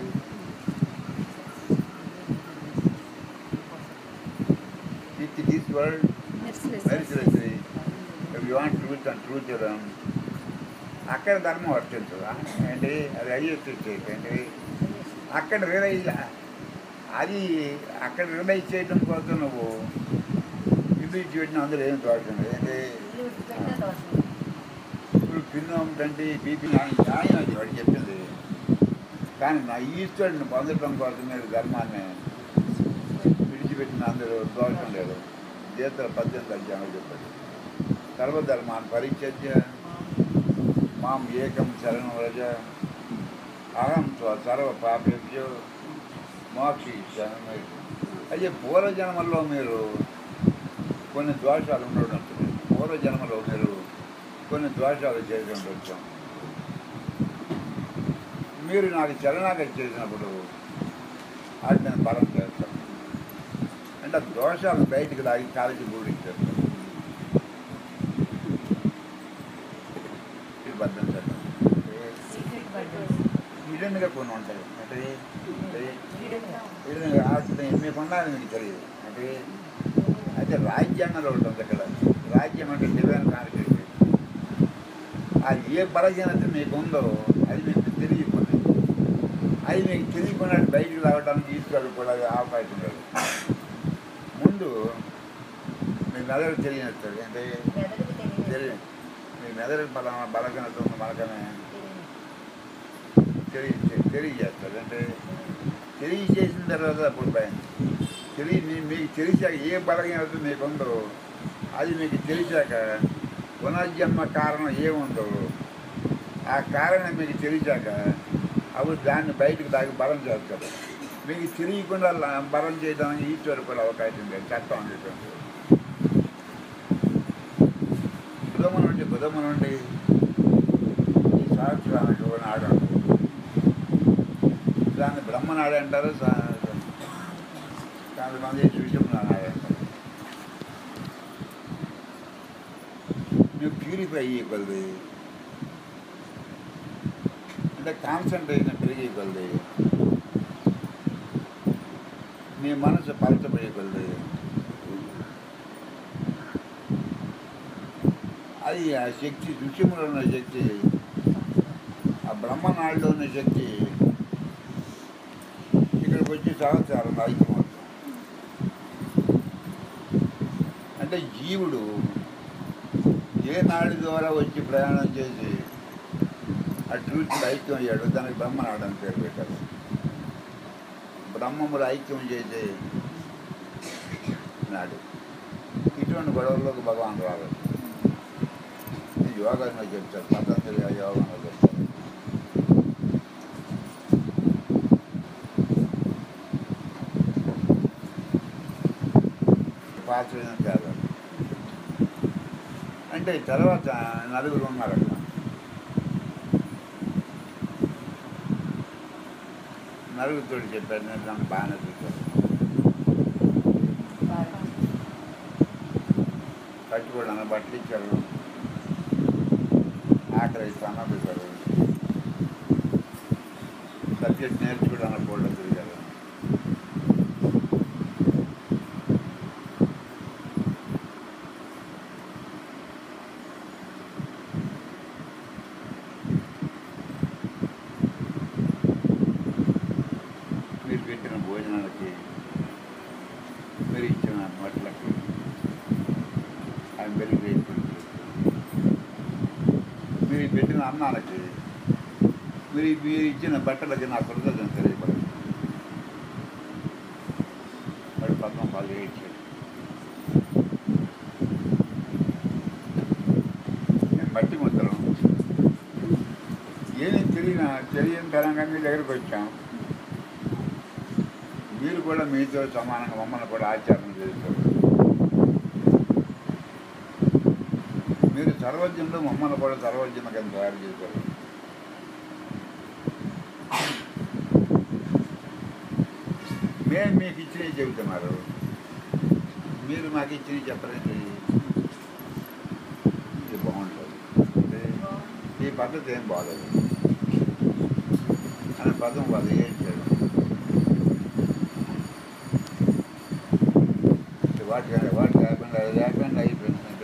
think this world merciless if you want truth and truth alone అక్కడ ధర్మం వర్తించదు ఏంటి అది అయ్యేసి ఏంటి అక్కడ రియలైజ్ అది అక్కడ రియలైజ్ చేయడం కోసం నువ్వు ఇల్లు ఇచ్చి పెట్టిన అందులో ఏం దోషం లేదు ఏంటి ఇల్లు విడిచిపెట్టిన దోషం ఇప్పుడు పిన్ను అంటే బీపీ న్యాయం అది వాడు చెప్పింది కానీ నా ఈశ్వరుడిని పొందడం కోసం మీరు ధర్మాన్ని విడిచిపెట్టిన అందరూ దోషం లేదు గీతల పద్దెనిమిది అధ్యాయంలో చెప్పాడు సర్వధర్మాన్ని పరిచర్య మాం ఏకం శరణం రజ అహం స్వ సర్వ పాపేభ్యో మోక్షిస్తాను అయ్యే పూర్వజన్మల్లో మీరు కొన్ని దోషాలు ఉండడం పూర్వజన్మలో మీరు కొన్ని దోషాలు చేసి ఉండొచ్చు మీరు నాకు శరణాగతి చేసినప్పుడు అది నేను బలం చేస్తాను అంటే ఆ దోషాలను బయటికి లాగి కాలికి గూడించేస్తాను ఇది బద్దం చట్టం సీక్రెట్ బర్డన్స్ హిడెన్గా కొన్ని ఉంటాయి అంటే అంటే హిడెన్గా హిడెన్ ఆస్తి మీకు ఉండాలని మీకు తెలియదు అంటే అయితే రాజ్యాంగంలో ఉంటుంది అక్కడ రాజ్యం అంటే డివైన్ కాన్స్టిట్యూషన్ అది ఏ బలహీనత మీకు ఉందో అది మీకు తెలియకుండా అది మీకు తెలియకుండా బయటికి రావడానికి ఈశ్వరుడు కూడా అవకాశం లేదు ముందు మీ మెదడు తెలియనిస్తాడు అంటే మెదడుకు తెలియదు తెలియ మీ మెదడు బల బలహీనత ఉంది మనకనే తెలియ తెలియజేస్తాడు అంటే తెలియజేసిన తర్వాత అప్పుడు భయం తెలియ మీ- మీకు తెలిసాక ఏ బలహీనత మీకు ఉందో అది మీకు తెలిసాక పునర్జన్మ కారణం ఏముందో ఆ కారణం మీకు తెలిసాక అప్పుడు దాన్ని బయటకు దాగి బలం చేస్తారు మీకు తెలియకుండా ల- బలం చేయడానికి ఈశ్వరు కూడా అవకాశం లేదు చట్టం అనేటువంటి బుధమ నుండి బుధమ నుండి ఈ సహస్రానికి ఒక నాడు అంటారు. దాన్ని బ్రహ్మనాడు అంటారు సా- కొంతమంది సుషుమ్నాడు అంటారు నువ్వు ప్యూరిఫై అయ్యే కొలది అంటే కాన్సన్ట్రేషన్ పెరిగే కొలది నీ మనసు పలచబోయే కొలది అది ఆ శక్తి సుషుములో ఉన్న శక్తి ఆ బ్రహ్మనాడులో ఉన్న శక్తి ఇక్కడికి వచ్చి సంవత్సరం ఐక్యమవుతుంది అంటే జీవుడు ఏ నాడి ద్వారా వచ్చి ప్రయాణం చేసి ఆ ట్రూత్కి ఐక్యం అయ్యాడు దానికి బ్రహ్మనాడు అని పేరు పెట్టారు బ్రహ్మములు ఐక్యం చేసే నాడు ఇటువంటి గొడవల్లోకి భగవాన్ రాదు ఇది యోగంలో చెప్తారు పతంజలి ఆ యోగంలో చెప్తారు పాత్ర కాదు అంటే తర్వాత నలుగురు ఉన్నారు అక్కడ నలుగురితో చెప్పారు నేను నన్ను బాగానే చూశాను కట్టుకోవడానికి బట్టలు ఇచ్చారు ఆకలి ఇస్తాను పెట్టారు సబ్జెక్ట్ నేర్చుకోవడానికి బోర్డు తిరిగారు మీరు పెట్టిన భోజనాలకి మీరు ఇచ్చిన బట్టలకి ఐఎమ్ వెరీ గ్రేట్ఫుల్ మీరు పెట్టిన అన్నాలకి మీరు మీరు ఇచ్చిన బట్టలకి నా కృతజ్ఞత తెలియపడదు వాడు పక్కన బాగా ఏడ్చాడు నేను బట్టి ముద్దరం ఏమీ తెలియన తెలియని తరంగా మీ దగ్గరికి వచ్చాం మీరు కూడా మీతో సమానంగా మమ్మల్ని కూడా ఆచరణ చేస్తారు మీరు సర్వజ్ఞంలో మమ్మల్ని కూడా సర్వజ్ఞ కింద తయారు చేశారు మేము మీకు ఇచ్చినవి చెబుతున్నారు మీరు మాకు ఇచ్చినవి చెప్పలేదు ఇది బాగుంటుంది అంటే ఈ పద్ధతి ఏం బాగలేదు అనే పదం వాళ్ళు ఏం చేయడం వాటి వాటి లేకుండా అది లేకుండా అయిపోయిందంటే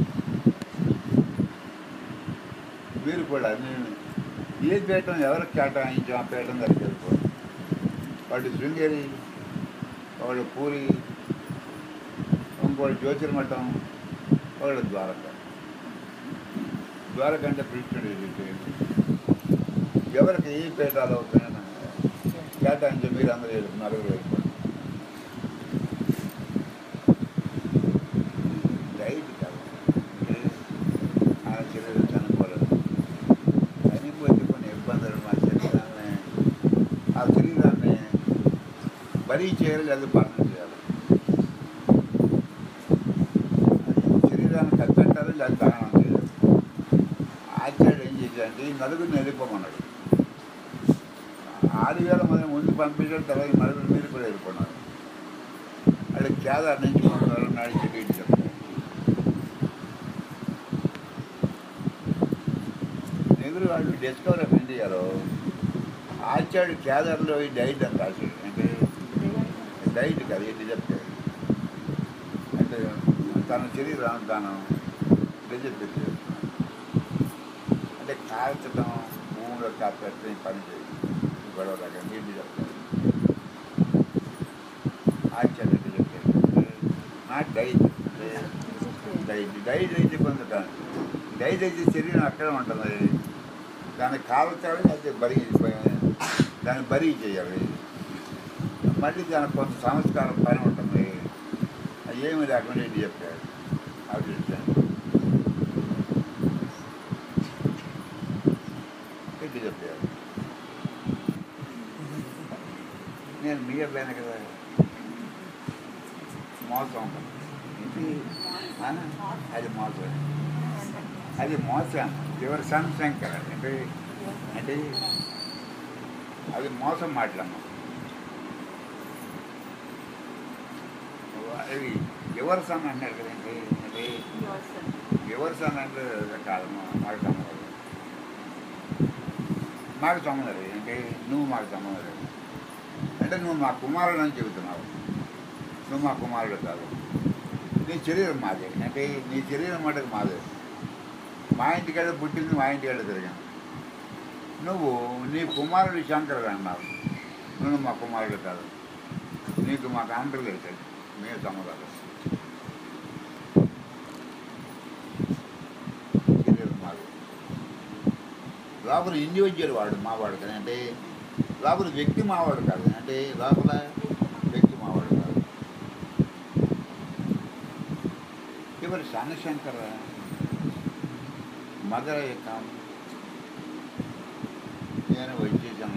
మీరు కూడా నేను ఏ పీఠం ఎవరికి కేటాయించాం ఆ పీఠం దగ్గరికి వెళ్ళిపోవాలి వాడు శృంగేరి వాడు పూరి ఇంకోటి జ్యోతిర్మఠం ఒకటి ద్వారక ద్వారక అంటే కృష్ణుడు ఇది. ఎవరికి ఏ పీఠాలు అవుతాయని కేటాయించి మీరు అందరూ వెళ్ళి నలుగురు వెళ్ళిపోండి రైట్ కాదు ఆ శరీరం చనిపోలేదు చనిపోతే కొన్ని ఇబ్బందులు మా శరీరాన్ని ఆ శరీరాన్ని బరీ చేయాలి లేదా పరణం చేయాలి అది శరీరాన్ని కట్టట్టాలి లేదా దహనం చేయాలి ఆచార్యుడు ఏం చేశాడంటే ఈ నలుగురిని వెళ్ళిపోమన్నాడు ఆరు వేల మంది ముందు పంపించాడు తర్వాత ఈ నలుగురు మీరు కూడా వెళ్ళిపోయినారు అక్కడ కేదార్ నుంచి పంపారు నడిచి బయటికి చెప్తారు నెహ్రూ వాళ్ళు డిస్కవర్ ఆఫ్ ఇండియాలో ఆచార్యుడు కేదార్లో ఈ డైట్ అని రాశాడు అంటే డైట్ కాదు ఏంటి చెప్తాడు అంటే తన శరీరం తాను డిజెట్ పెట్టి అంటే కాల్చడం భూమిలో కాపెట్టడం పని చేయదు గొడవ లాగా నీళ్ళు చెప్తాడు ఆచార్య చెప్తాడు నాట్ డైట్ అంటే డైట్ డైట్ అయితే పొందుతాను డైట్ అయితే శరీరం అక్కడ ఉంటుంది దాన్ని కాల్చాలి అయితే బరీ దాన్ని బరీ చేయాలి మళ్ళీ దానికి కొంత సంస్కారం పని ఉంటుంది అది ఏమి లేకుండా ఇది చెప్పాడు అవి చెప్పాను ఇది చెప్పాడు నేను మీ అబ్బాయినే కదా మోసం ఇది ఆ? అది మోసం అది మోసం ఎవరి సంశంకర అంటే అంటే అది మోసం మాట్లాడము అది ఎవరి సన్ అంటారు కదండి అది ఎవరి సన్ అంటే కాదు మా- మాకు సంబంధం లేదు. మాకు సంబంధం లేదు అంటే నువ్వు మాకు సంబంధం లేదు అంటే నువ్వు మా కుమారుడు అని చెబుతున్నావు నువ్వు మా కుమారుడు కాదు నీ శరీరం మాదే అంటే నీ శరీరం మటుకు మాదే మా ఇంటికాడ పుట్టింది మా ఇంటికాడ తిరిగాను నువ్వు నీ కుమారుడు శంకరుడు అన్నావు నువ్వు మా కుమారుడు కాదు నీకు మాకు ఆంధ్ర లేదు మేము సమాధానం శరీరం మాది లోపల ఇండివిజువల్ వాడు మావాడు కానీ అంటే లోపల వ్యక్తి మావాడు కాదు అంటే లోపల వ్యక్తి మావాడు కాదు ఇవరు శనశంకర మదర యొక్క నేను వచ్చేసాను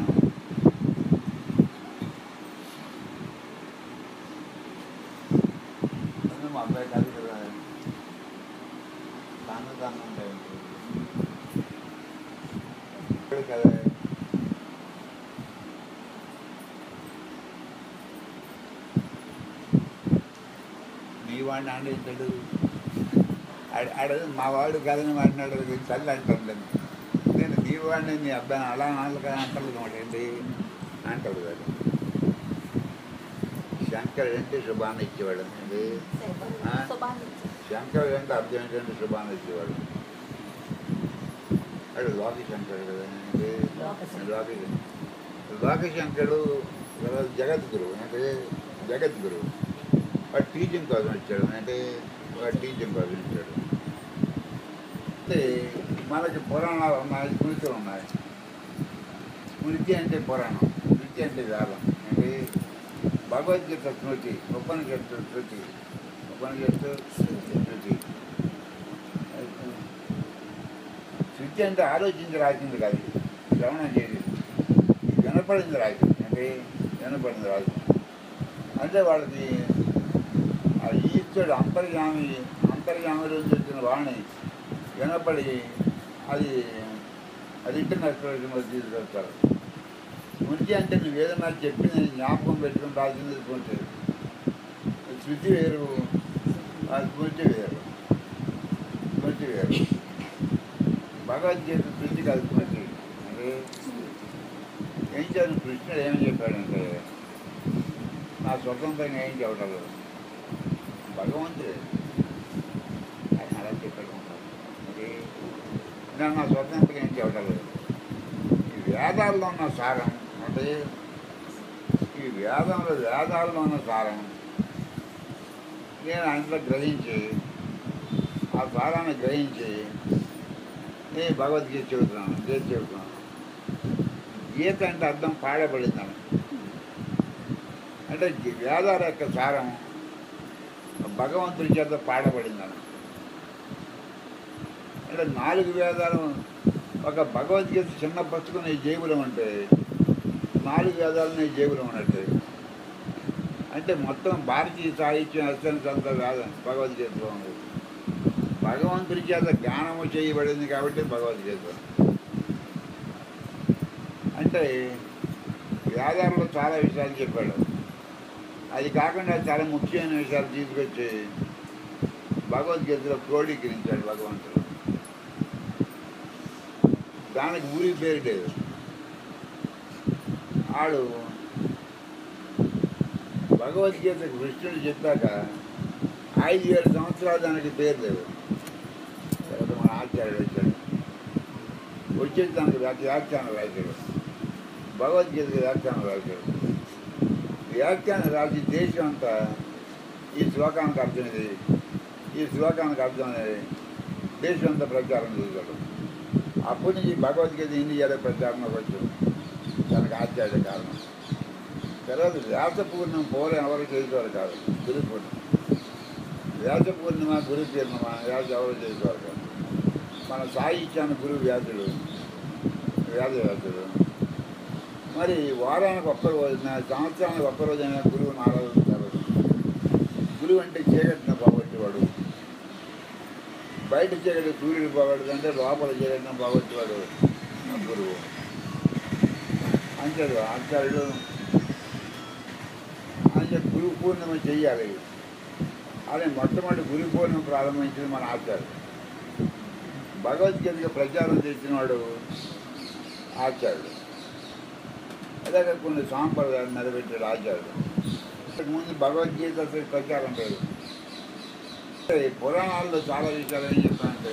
అది మా అబ్బాయి కాదు కదా తాను తాను ఉంటాయి ఇప్పుడు కదా నీ వాడిని అంటే ఇతడు ఆడ ఆడ మా వాడు కాదని మాట్లాడాడు తల్లి అంటాడు నేను నీ వాడిని నీ అబ్బాయిని అలా అనక అంటారు మాట ఏంటి అంటాడు కాదు శంకరుడు అంటే శుభాన్ని ఇచ్చేవాడు ఏంటి ఆ? శంకరుడు అంటే అర్థం ఏంటంటే శుభాన్ని ఇచ్చేవాడు అడు లోకి శంకరుడు కదా ఏంటి లోకి లోకశంకరుడు తర్వాత జగద్గురు అంటే జగద్గురు వాడు టీచింగ్ కోసం ఇచ్చాడు అంటే వాడు టీచింగ్ కోసం ఇచ్చాడు అంటే మనకి పురాణాలు ఉన్నాయి స్మృతులు ఉన్నాయి స్మృతి అంటే పురాణం స్మృతి అంటే వేదం అంటే భగవద్గీత స్మృతి ఉపనిషత్తు శృతి ఉపనిషత్తు శృతి శృతి అంటే ఆలోచించి రాసింది కాదు శ్రవణం చేసి వినపడింది రాసింది అంటే వినపడింది రాసింది అంటే వాళ్ళకి ఆ ఈశ్వరుడు అంతర్యామి అంతర్యామి నుంచి వచ్చిన వాణి వినపడి అది అది ఇంటర్నేషనల్ తీసుకొస్తారు స్మృతి అంటే నువ్వు ఏదైనా చెప్పి నేను జ్ఞాపకం పెట్టుకుని రాసింది స్మృతి శృతి వేరు ఆ స్మృతి వేరు స్మృతి వేరు భగవద్గీత శృతి కాదు స్మృతి అంటే ఏం చేయాలి కృష్ణుడు ఏమని చెప్పాడంటే నా స్వతంత్రంగా ఏం చెప్పడం లేదు భగవంతుడు ఆయన అలా చెప్పాడు మరి నేను నా స్వతంత్రంగా ఏం చెప్పడం లేదు ఈ వేదాల్లో ఉన్న సారం అంటే ఈ వేదంలో వేదాల్లో ఉన్న సారం నేను ఆయనలో గ్రహించి ఆ సారాన్ని గ్రహించి నేను భగవద్గీత చెబుతున్నాను గీత చెబుతున్నాను గీత అంటే అర్థం పాడబడిందని అంటే గి- వేదాల యొక్క సారం భగవంతుడి చేత పాడబడిందని అంటే నాలుగు వేదాలు ఒక భగవద్గీత చిన్న పుస్తకం నీ జేబులో ఉంటే నాలుగు వేదాలు నీ జేబులో ఉన్నట్టు అంటే మొత్తం భారతీయ సాహిత్యం అత్యంత అంత వేదం భగవద్గీతలో ఉంది భగవంతుడి చేత జ్ఞానము చేయబడింది కాబట్టి భగవద్గీత అంటే వేదాల్లో చాలా విషయాలు చెప్పాడు అది కాకుండా చాలా ముఖ్యమైన విషయాలు తీసుకొచ్చి భగవద్గీతలో క్రోడీకరించాడు భగవంతుడు దానికి ఊరి పేరు లేదు ఆడు భగవద్గీత కృష్ణుడు చెప్పాక ఐదు ఏడు సంవత్సరాలు దానికి పేరు లేవు తర్వాత మన ఆచార్యుడు వచ్చాడు వచ్చేసి దానికి వ్యాఖ్య వ్యాఖ్యానం రాశాడు భగవద్గీతకి వ్యాఖ్యానం రాశాడు వ్యాఖ్యానం రాసి దేశం అంతా ఈ శ్లోకానికి అర్థం ఇది ఈ శ్లోకానికి అర్థం అనేది దేశం అంతా ప్రచారం చేశాడు అప్పటి నుంచి భగవద్గీత ఇండియాలో ప్రచారంలోకి వచ్చాడు దానికి ఆచార్య కారణం తర్వాత వ్యాస పూర్ణిమ పూర్వం ఎవరు చేసేవారు కాదు గురు పూర్ణిమ వ్యాస పూర్ణిమ గురు పూర్ణిమ వ్యాస ఎవరు చేసేవారు కాదు మన సాహిత్యాన్ని గురువు వ్యాసుడు వ్యాస వ్యాసుడు మరి వారానికి ఒక్క రోజున సంవత్సరానికి ఒక్క రోజైనా గురువుని ఆరాధిస్తారు గురువు అంటే చీకటిని పోగొట్టేవాడు బయట చీకటి సూర్యుడు పోగొట్టదు అంటే లోపల చీకటిని పోగొట్టేవాడు ఆ గురువు అంటాడు ఆచార్యుడు అంటే గురు పూర్ణిమ చెయ్యాలి అని మొట్టమొదటి గురు పూర్ణిమ ప్రారంభించింది మన ఆచార్యుడు భగవద్గీతకి ప్రచారం చేసినవాడు ఆచార్యుడు అలాగే కొన్ని సాంప్రదాయాలు నిలబెట్టాడు ఆచార్యుడు ఇంతకు ముందు భగవద్గీత అసలు ప్రచారం లేదు ఈ పురాణాల్లో చాలా విషయాలు ఏం చెప్తానంటే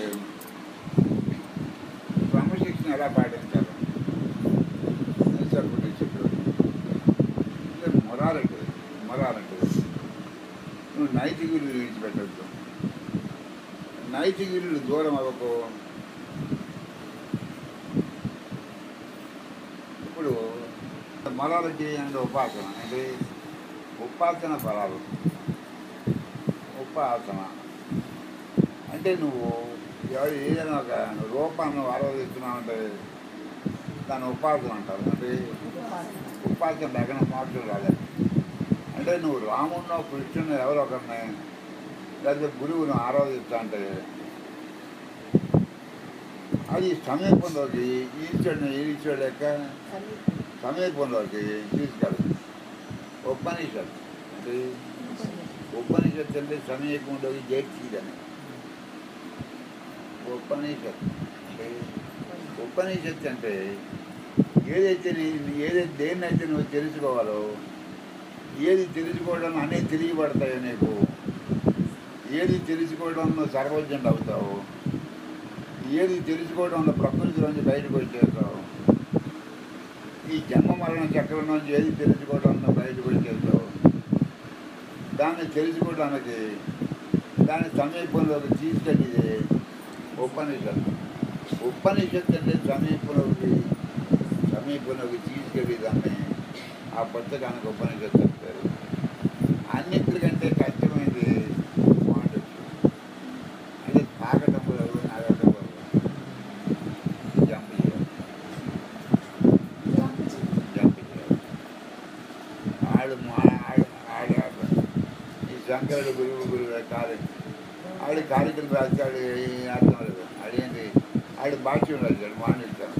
క్రమశిక్షణ ఎలా పాటించాలి నిశ్చర్పుడు చెప్పాడు అంటే మొరాలిటీ మొరాలిటీ నువ్వు నైతిక విలువలు విడిచిపెట్టద్దు నైతిక విలువలు దూరం అవ్వకు ఇప్పుడు మొరాలిటీ అంటే ఉపాసన అంటే ఉపాసన ఫలాలు ఉపాసన అంటే నువ్వు ఎవరు ఏదైనా ఒక రూపాన్ని ఆరాధిస్తున్నావు అంటే దాన్ని ఉపాసన అంటారు అంటే ఉపాసన లేకుండా మోక్షం రాలేదు అంటే నువ్వు రాముడినో కృష్ణుని ఎవరో ఒకరిని లేదా గురువును ఆరాధిస్తా అంటే అది సమీపంలోకి ఈశ్వరుని ఈశ్వరుడు యొక్క సమీపంలోకి తీసుకెళ్ళదు ఉపనిషత్ అంటే ఉపనిషత్ అంటే సమీపంలోకి చేర్చిదని ఉపనిషత్ అంటే ఉపనిషత్ అంటే ఏదైతే నీ ఏదైతే దేన్నైతే నువ్వు తెలుసుకోవాలో ఏది తెలుసుకోవడం అనేది తెలియబడతాయో నీకు ఏది తెలుసుకోవడం నువ్వు సర్వజ్ఞుడు అవుతావు ఏది తెలుసుకోవడం వల్ల ప్రకృతిలోంచి బయటకు వచ్చేస్తావు ఈ జన్మ మరణ చక్రం నుంచి ఏది తెలుసుకోవడం వల్ల బయటకు వచ్చేస్తావు దాన్ని తెలుసుకోవడానికి దాని సమీపంలోకి తీసుకెళ్ళిదే ఉపనిషత్తు ఉపనిషత్తు అంటే సమీపంలోకి సమీపంలోకి తీసుకెళ్ళి దాన్ని ఆ పుస్తకానికి ఉపనిషత్తు అంటారు అన్నిటికంటే కష్టమైనది మాండవ్యం అంటే తాగటం వల్ల నాగటం వల్ల జంప్ చేయాలి జంప్ చేయాలి ఆడు మా ఆడు ఆడు ఆడు ఈ శంకరుడు గురువు గురువు కాదు ఆడు కాలికలు రాశాడు ఏం అర్థం లేదు అదేంటి ఆడు భాష్యం రాశాడు మాండిస్తాను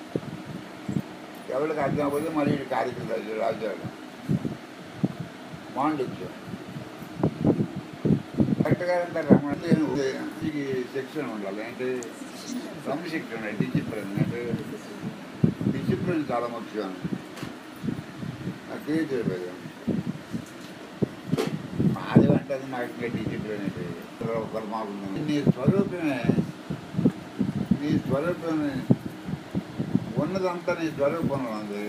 ఎవరికి అర్థం అవ్వదు మరి వీడు కాలికలు రాశాడు రాశాడు మాండిత్యం కరెక్ట్గా అంటారు రమణ ఈ శిక్షణ ఉండాలి అంటే క్రమశిక్షణ డిసిప్లిన్ అంటే డిసిప్లిన్ చాలా ముఖ్యం నాకేం తెలియదు మాది అంటే అది నాకు ఇంకా డిసిప్లిన్ అంటే ఒకరు మాకు నీ స్వరూపమే నీ స్వరూపమే ఉన్నదంతా నీ స్వరూపంలో ఉంది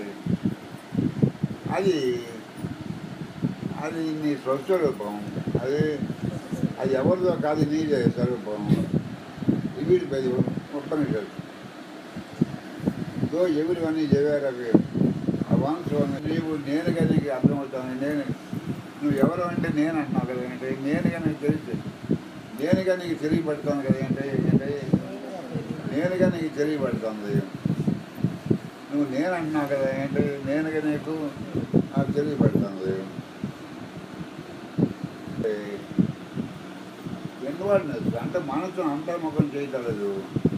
అది అది నీ స్వస్వరూపం అది అది ఎవరిదో కాదు నీదే స్వరూపం వీడిపై ఉపనిషత్తు దో ఎవరి అని జవేరవి అవాంశం నీవు నేనుగా నీకు అర్థమవుతాను నేను నువ్వు ఎవరు అంటే నేను అంటున్నావు కదా అంటే నేనుగా నీకు తెలిసి నేనుగా నీకు తెలియబడతాను కదా అంటే ఏంటంటే నేనుగా నీకు తెలియబడుతుంది నువ్వు నేను అంటున్నావు కదా ఏంటి నేనుగా నీకు నాకు తెలియబడుతుంది ఇన్వాల్వ్నెస్ అంటే మనసు అంతర్ముఖం చేయగలదు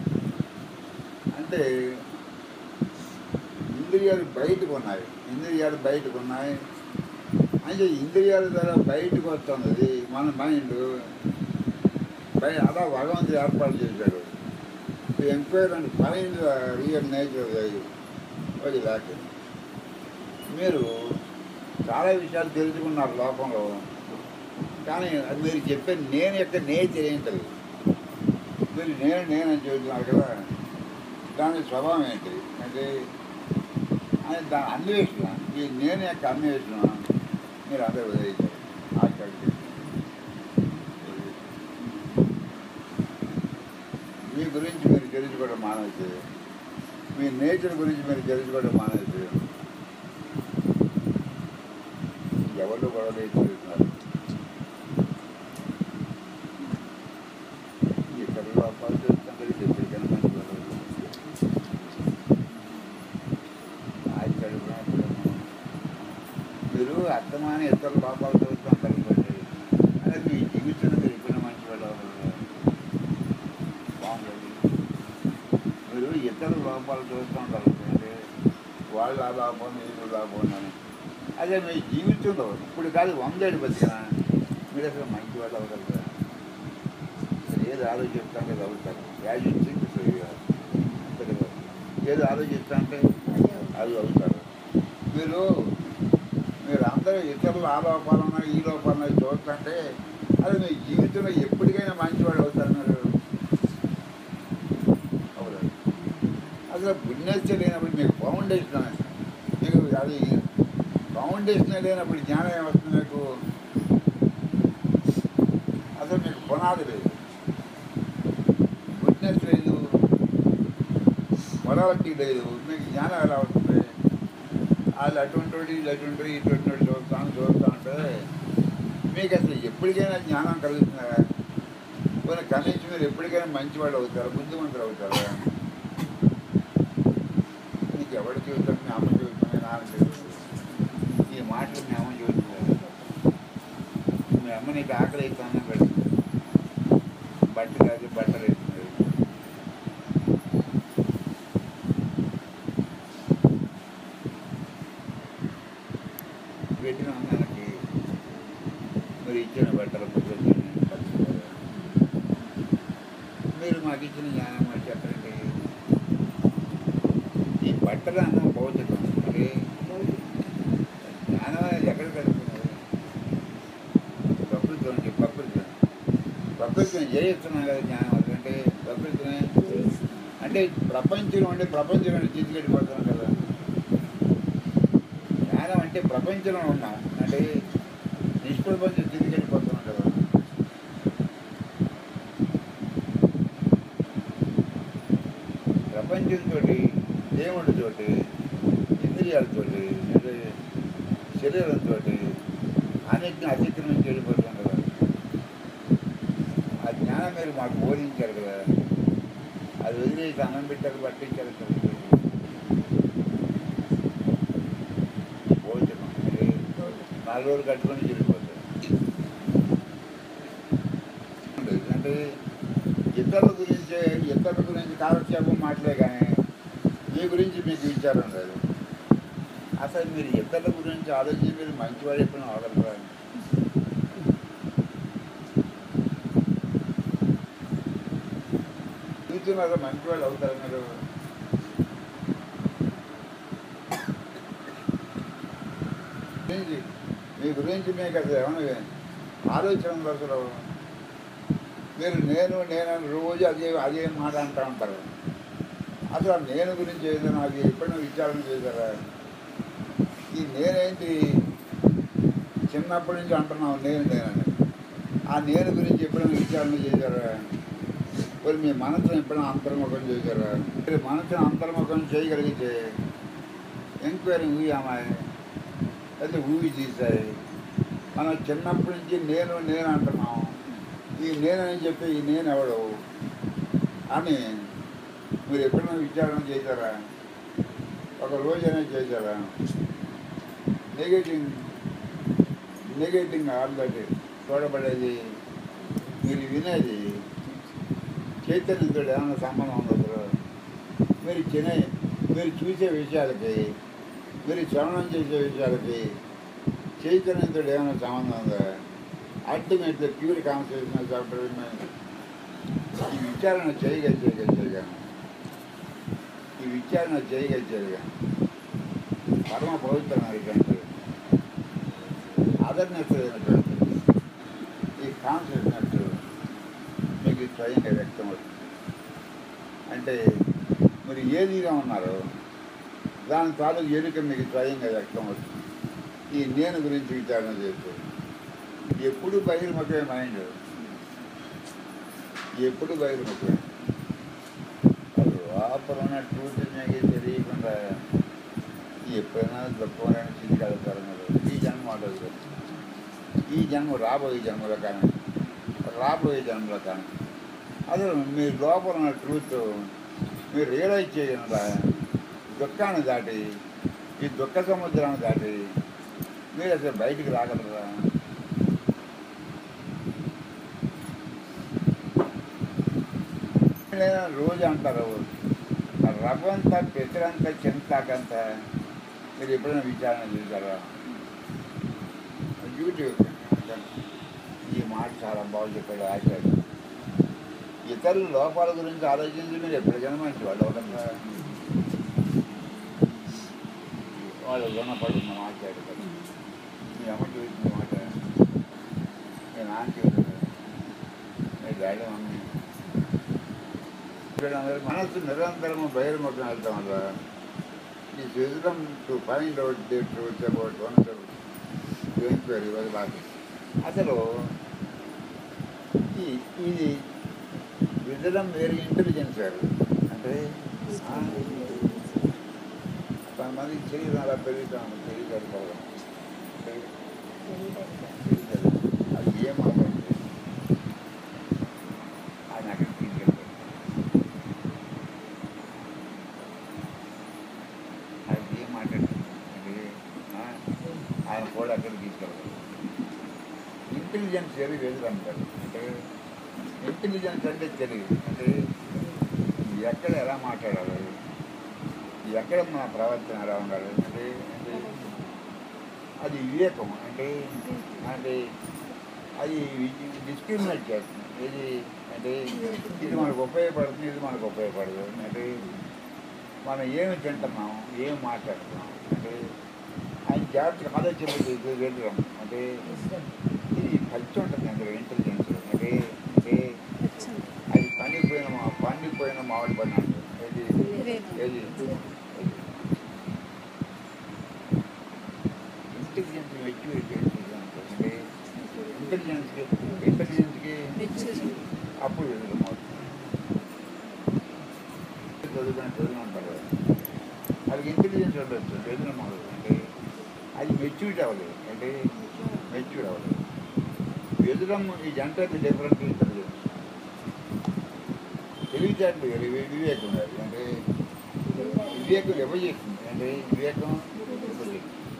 అంటే ఇంద్రియాలు బయటకు ఉన్నాయి ఇంద్రియాలు బయటకు ఉన్నాయి అంటే ఇంద్రియాల ద్వారా బయటకు వస్తున్నది మన మైండ్ బయ అలా భగవంతుడు ఏర్పాటు చేశాడు enquiry and find real nature అది లేక మీరు చాలా విషయాలు తెలుసుకున్నారు లోకంలో కానీ అది మీరు చెప్పే నేను యొక్క నేచర్ ఏంటి మీరు నేను నేనని చెబుతున్నారు కదా దాని స్వభావం ఏంటి అంటే అని దాని అన్వేషణ ఈ నేను యొక్క అన్వేషణ మీరు అందరూ వదిలేశారు ఆచరణ మీ గురించి మీరు తెలుసుకోవడం మానేసి మీ నేచర్ గురించి మీరు తెలుసుకోవడం మానేసి ఎవరు గొడవ తెలుస్తున్నారు ఇక్కడ లోపాలు చేస్తుంటే ఎప్పటికైనా మంచి గొడవలు. ఆశ్చర్యపోయినప్పుడు మీరు అర్థమాని ఇతర లోపాలు చూస్తాం కలిపండి అదే మీ జీవితంలో మీరు ఎప్పుడు మంచి వాళ్ళు బాగుంటుంది మీరు ఇతర లోపాలు చూస్తాం కలుగుతుంది వాళ్ళు ఆ లోపం వీళ్ళు లోపం అని అదే మీ జీవితంలో ఇప్పుడు కాదు వందేడు బతికినా మీరు అసలు మంచి వాళ్ళు అవ్వగలుగుతారు మీరు ఏది ఆలోచిస్తాంటే అది అవుతారు యాజించింది అంతే కదా ఏది ఆలోచిస్తాంటే అది అవుతారు మీరు మీరు అందరూ ఇతరులు ఆ లోపాలన్నా ఈ లోపాలన్నా చూస్తుంటే అది మీ జీవితంలో ఎప్పటికైనా మంచివాడు అవుతారు మీరు అవును అసలు పుణ్యస్థ లేనప్పుడు మీకు ఫౌండేషన్ అనేది. మీకు అది ఫౌండేషన్ లేనప్పుడు జ్ఞానం ఏమొస్తుంది మీకు అసలు మీకు పునాది లేదు గుడ్నెస్ లేదు మొరాలిటీ లేదు మీకు జ్ఞానం ఎలా వస్తుంది వాళ్ళు అటువంటి వాడు, వీళ్ళు అటువంటి వాడు, ఇటువంటి వాడు చూస్తాను చూస్తా ఉంటే మీకు అసలు ఎప్పటికైనా జ్ఞానం కలుగుతుందా కొన్ని కనీసం మీరు ఎప్పటికైనా మంచివాళ్ళు అవుతారు బుద్ధిమంతులు అవుతారు నీకు ఎవరు చూస్తాడు మీ అమ్మ చూస్తుంది నాన్న చూస్తుంది ఈ మాటలు మీ అమ్మ చూస్తుంది మీ అమ్మ నీకు ఆకలి అయితే అన్నం పెడుతుంది బట్ట కాదు బట్టలు వేస్తుంది పెట్టిన అన్నానికి మీరు ఇచ్చిన బట్టలు పొద్దున్న పట్టుకోవాలి. మీరు మాకు ఇచ్చిన జ్ఞానం మాకు చెప్పండి ఈ బట్టలు అన్నం భౌతికం మరి జ్ఞానం అనేది ఎక్కడ కలుగుతున్నారు ప్రకృతి నుంచి ప్రకృతి ప్రకృతిని జయిస్తున్నాం కదా జ్ఞానం అంటే ప్రకృతిని అంటే ప్రపంచంలో ఉండే ప్రపంచంలో తీసుకెళ్ళిపోతున్నాం కదా జ్ఞానం అంటే ప్రపంచంలో ఉన్నాం అంటే నిష్ప్రపంచం తీసుకెళ్ళిపోతున్నాం కదా ప్రపంచంతో దేవుడితోటి ఇంద్రియాలతోటి అంటే శరీరంతో అన్నిటిని అతిక్రమించి వెళ్ళిపోతున్నాం కదా ఆ జ్ఞానం మీరు మాకు బోధించారు కదా అది వదిలేసి అన్నం పెట్టారు పట్టించారు కదా భోజనం అంటే నాలుగు రోజులు కట్టుకొని తిరిగిపోతారు అంటే ఇతరుల గురించి ఇతరుల గురించి కాలక్షేపం మాటలే కానీ మీ గురించి మీకు విచారం లేదు అసలు మీరు ఇతరుల గురించి ఆలోచించి మీరు మంచివాడు ఎప్పుడు అవగలరా చూస్తున్నారు మంచివాళ్ళు అవుతారు మీరు గురించి మీ గురించి మీకు అసలు ఏమన్నా ఆలోచన ఉందా అసలు మీరు నేను నేను రోజు అదే అదే మాట అంటూ ఉంటారు అసలు ఆ నేను గురించి ఏదైనా అది ఎప్పుడైనా విచారణ చేశారా ఈ నేనేంటి చిన్నప్పటి నుంచి అంటున్నావు నేను నేనని ఆ నేను గురించి ఎప్పుడైనా విచారణ చేశారా మరి మీ మనసును ఎప్పుడైనా అంతర్ముఖం చేశారా మీరు మనసును అంతర్ముఖం చేయగలిగితే ఎంక్వైరీ ఊయామాయి అయితే ఊగి తీసాయి మనం చిన్నప్పటి నుంచి నేను నేను అంటున్నాం ఈ నేను అని చెప్పి ఈ నేను ఎవడు అని మీరు ఎప్పుడైనా విచారణ చేశారా ఒక రోజైనా చేశారా నెగటివ్ నెగటివ్ ఆల్రెడీ చూడబడేది మీరు వినేది చైతన్యంతో ఏమైనా సంబంధం ఉండదు మీరు తినే మీరు చూసే విషయాలకి మీరు శ్రవణం చేసే విషయాలకి చైతన్యంతో ఏమైనా సంబంధం ఉందా అల్టిమేట్లీ ప్యూర్ కాన్సన్ట్రేషన్ సాఫ్ట్వేర్ ఈ విచారణ చేయగా చేయగా చేయగా ఈ విచారణ చేయగా చేయగా పరమ పవిత్రమైనటువంటి అదర్నెస్ అయినటువంటి ఈ కాన్షియస్నెస్ మీకు స్వయంగా వ్యక్తం అవుతుంది అంటే మీరు ఏదిగా ఉన్నారో దాని తాలూకు ఎరుక మీకు స్వయంగా వ్యక్తం అవుతుంది ఈ నేను గురించి విచారణ చేస్తూ ఎప్పుడు బహిర్ముఖమే మైండ్ ఎప్పుడు బహిర్ముఖమే అది లోపల ఉన్న ట్రూత్ మీకు తెలియకుండా ఎప్పుడైనా దుఃఖమైన స్థితికి వెళ్తారు మీరు ఈ జన్మ ఉండదు ఈ జన్మ రాబోయే జన్మలో కానీ రాబోయే జన్మలో కానీ అదే మీ లోపల ఉన్న ట్రూత్ మీరు రియలైజ్ చేయకుండా దుఃఖాన్ని దాటి ఈ దుఃఖ సముద్రాన్ని దాటి మీరు అసలు బయటికి రాగలరా లేదా రోజు అంటారు రవ్వంతా పెసరంతా చింతాకంత మీరు ఎప్పుడైనా విచారణ చేశారా యూట్యూబ్ ఈ మాట చాలా బాగా చెప్పాడు ఆచార్య ఇతరుల లోపాల గురించి ఆలోచించి మీరు ఎప్పటికైనా మంచి వాళ్ళు అవుతుందా వాళ్ళు రుణపడి ఉన్న మాట్లాడతారు మీ అమ్మ చూసిన మాట మీ నాన్న చూసిన మీ డాడీ మమ్మీ వీళ్ళందరూ మనసు నిరంతరము బహిర్ముఖం వెళ్తాం వల్ల ఈ wisdom to find out the truth about one enquiry వదిలాలి అసలు ఈ ఇది విజడం వేరే ఇంటెలిజెన్స్ వేరు అంటే ఆ, కొంతమందికి తెలియదు అలా పెరుగుతాం తెలియదు అనుకోవడం తెలియదు అది ఏం మాట్లాడుతుంది ఆయన అక్కడికి తీసుకెళ్తాడు అది ఏం మాట్లాడుతుంది అంటే, ఆ, ఆయన కూడా అక్కడికి తీసుకెళ్తాడు ఇంటెలిజెన్స్ ఏది లేదు అంటారు అంటే ఇంటెలిజెన్స్ అంటే తెలియదు అంటే ఎక్కడ ఎలా మాట్లాడాలి ఎక్కడ మన ప్రవర్తన ఎలా ఉండాలి అంటే అంటే అది వివేకం అంటే అంటే అది డిస్క్రిమినేట్ చేస్తుంది ఇది అంటే ఇది మనకు ఉపయోగపడుతుంది ఇది మనకు ఉపయోగపడదు అంటే మనం ఏమి తింటున్నాం ఏం మాట్లాడుతున్నాం అంటే ఆయన జాగ్రత్తగా ఆలోచన వెళ్ళడం అంటే ఇది ఖర్చు ఉంటుంది అందులో ఇంటెలిజెన్స్ అంటే అంటే అది పండిపోయిన మా పండిపోయిన మామిడి పని అంటారు. ఏది ఏది ఇంటెలిజెన్స్ మెచ్యూరిటీ అంటే ఇంటెలిజెన్స్కి ఇంటెలిజెన్స్కి అప్పుడు ఎదురమవుతుంది చదువుకుని చదువు ఉంటారు వాళ్ళకి ఇంటెలిజెన్స్ ఉండొచ్చు ఎదురమవుతుంది అంటే అది మెచ్యూరిటీ అవ్వలేదు అంటే మెచ్యూర్ అవ్వలేదు ఎదురం ఈ జంటకి డిఫరెంట్ ఇంటెలిజెన్స్ తెలివితేటలు వేరు, వి- వివేకం వేరు. అంటే వివేకం ఇవ్వజేస్తుంది అంటే వివేకం ఇవ్వజేస్తుంది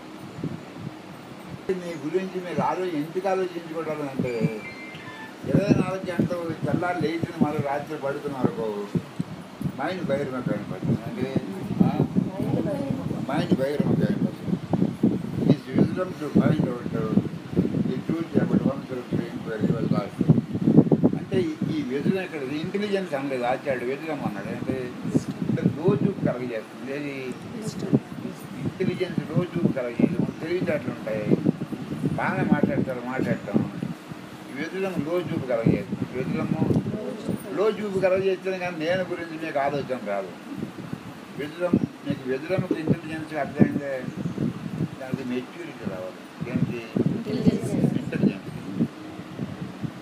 మీ గురించి మీరు ఆలో ఎందుకు ఆలోచించుకోవడం అంటే ఇరవై నాలుగు గంటలు తెల్లారు లేచిన మళ్ళీ రాత్రి పడుతున్నారు మైండ్ బహిర్ముఖం అయిపోతుంది అంటే ఆ, మైండ్ బహిర్ముఖం అయిపోతుంది ఈ విజడం టు మైండ్ అవుట్ ఈ truth about one very last అంటే ఈ- ఈ విజడం ఇక్కడ ఇంటెలిజెన్స్ అనలేదు ఆచార్యుడు విజడం అన్నాడు అంటే అంటే రోజు కలగజేస్తుంది ఏది ఇంటెలిజెన్స్ రోజు కలగజేయడం తెలివితేటలు ఉంటాయి బాగానే మాట్లాడతారు మాట్లాడతాం విధులం లో చూపు కలగజేస్తుంది విధులము లో చూపు కలగజేస్తుంది కానీ నేను గురించి మీకు ఆలోచన రాదు విధులం మీకు విధులముకు ఇంటెలిజెన్స్ అర్థమైందే దానికి మెచ్యూరిటీ రావాలి దీనికి ఇంటెలిజెన్స్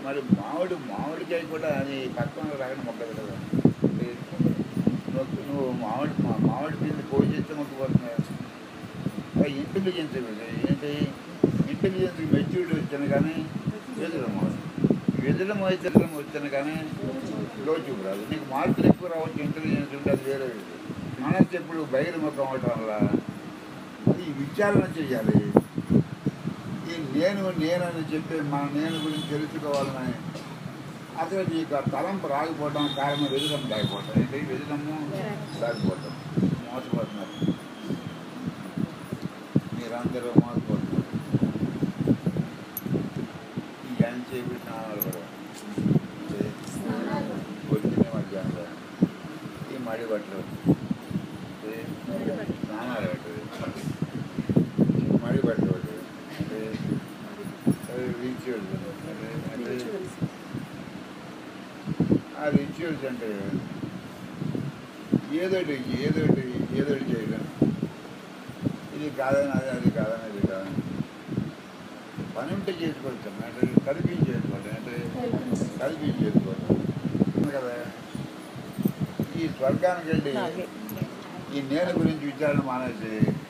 మరి మామిడి మామిడికాయ కూడా అది పక్కన రాగని మొక్కదు కదా అంటే నువ్వు నువ్వు మామిడి మా- మామిడి పిండి కోసేస్తే మొక్కిపోతున్నావు అది ఇంటెలిజెన్స్ ఇది. ఏంటి ఇంటెలిజెన్స్ మెచ్యూరిటీ వచ్చాను కానీ వెదలం వెదలం అయితే వచ్చాను కానీ లోచూపు రాదు నీకు మార్కులు ఎక్కువ రావచ్చు ఇంటెలిజెన్స్ ఉంటే అది వేరే విషయం. మనసు ఎప్పుడు బహిర్ముఖం అవటం వల్ల ఈ విచారణ చేయాలి ఈ నేను నేనని చెప్పి మన నేను గురించి తెలుసుకోవాలని అసలు నీకు ఆ తలంపు రాకపోవడం కారణం వెదలం లేకపోవటం ఏంటి వెదలము లేకపోవటం మోసపోతున్నారు మీరందరూ మోసపోతున్నారు ఈ అని చెప్పి స్నానాలు కూడా పొద్దున్నే మధ్యాహ్నం ఈ మడి బట్టలు ఏ, స్నానాలు పెట్టదు మడి బట్టలు పెట్టదు అంటే అది రిచువల్స్ అంటే అంటే ఆ రిచువల్స్ అంటే ఏదోటి ఏదోటి ఏదోటి చేయడం ఇది కాదని అది అది కాదని అది కాదని పని ఉంటే చేసుకోవచ్చు అంటే కలిపి చేసుకోవాలి అంటే కలిపి చేసుకోవాలి ఉంది కదా ఈ స్వర్గానికి వెళ్ళి ఈ నేను గురించి విచారణ మానేసి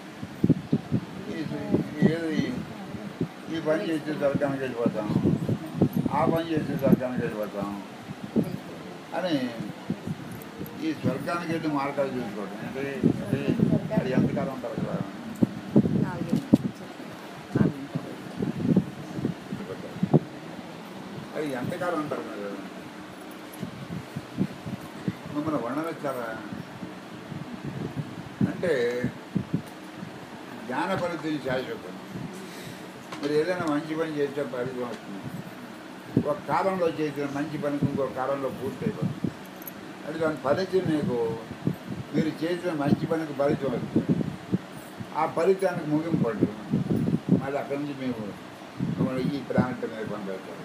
ఈ ఏది ఈ పని చేస్తే స్వర్గానికి వెళ్ళిపోతాం ఆ పని చేస్తే స్వర్గానికి వెళ్ళిపోతాం అని ఈ స్వర్గానికి వెళ్ళి మార్గాలు చూసుకోవడం అంటే అంటే అది ఎంతకాలం ఉంటారు కదా అది ఎంతకాలం ఉంటారు మీరు మిమ్మల్ని వండవచ్చారా అంటే జ్ఞాన ఫలితం శాశ్వతం మీరు ఏదైనా మంచి పని చేస్తే ఫలితం వస్తుంది ఒక కాలంలో చేసిన మంచి పనికి ఇంకో కాలంలో పూర్తి అయిపోతుంది అది దాని ఫలితం మీకు మీరు చేసిన మంచి పనికి ఫలితం వస్తుంది ఆ ఫలితానికి ముగింపు పడుతుంది మళ్ళీ అక్కడి నుంచి మేము మిమ్మల్ని ఈ ప్రాంతం మీద పంపిస్తారు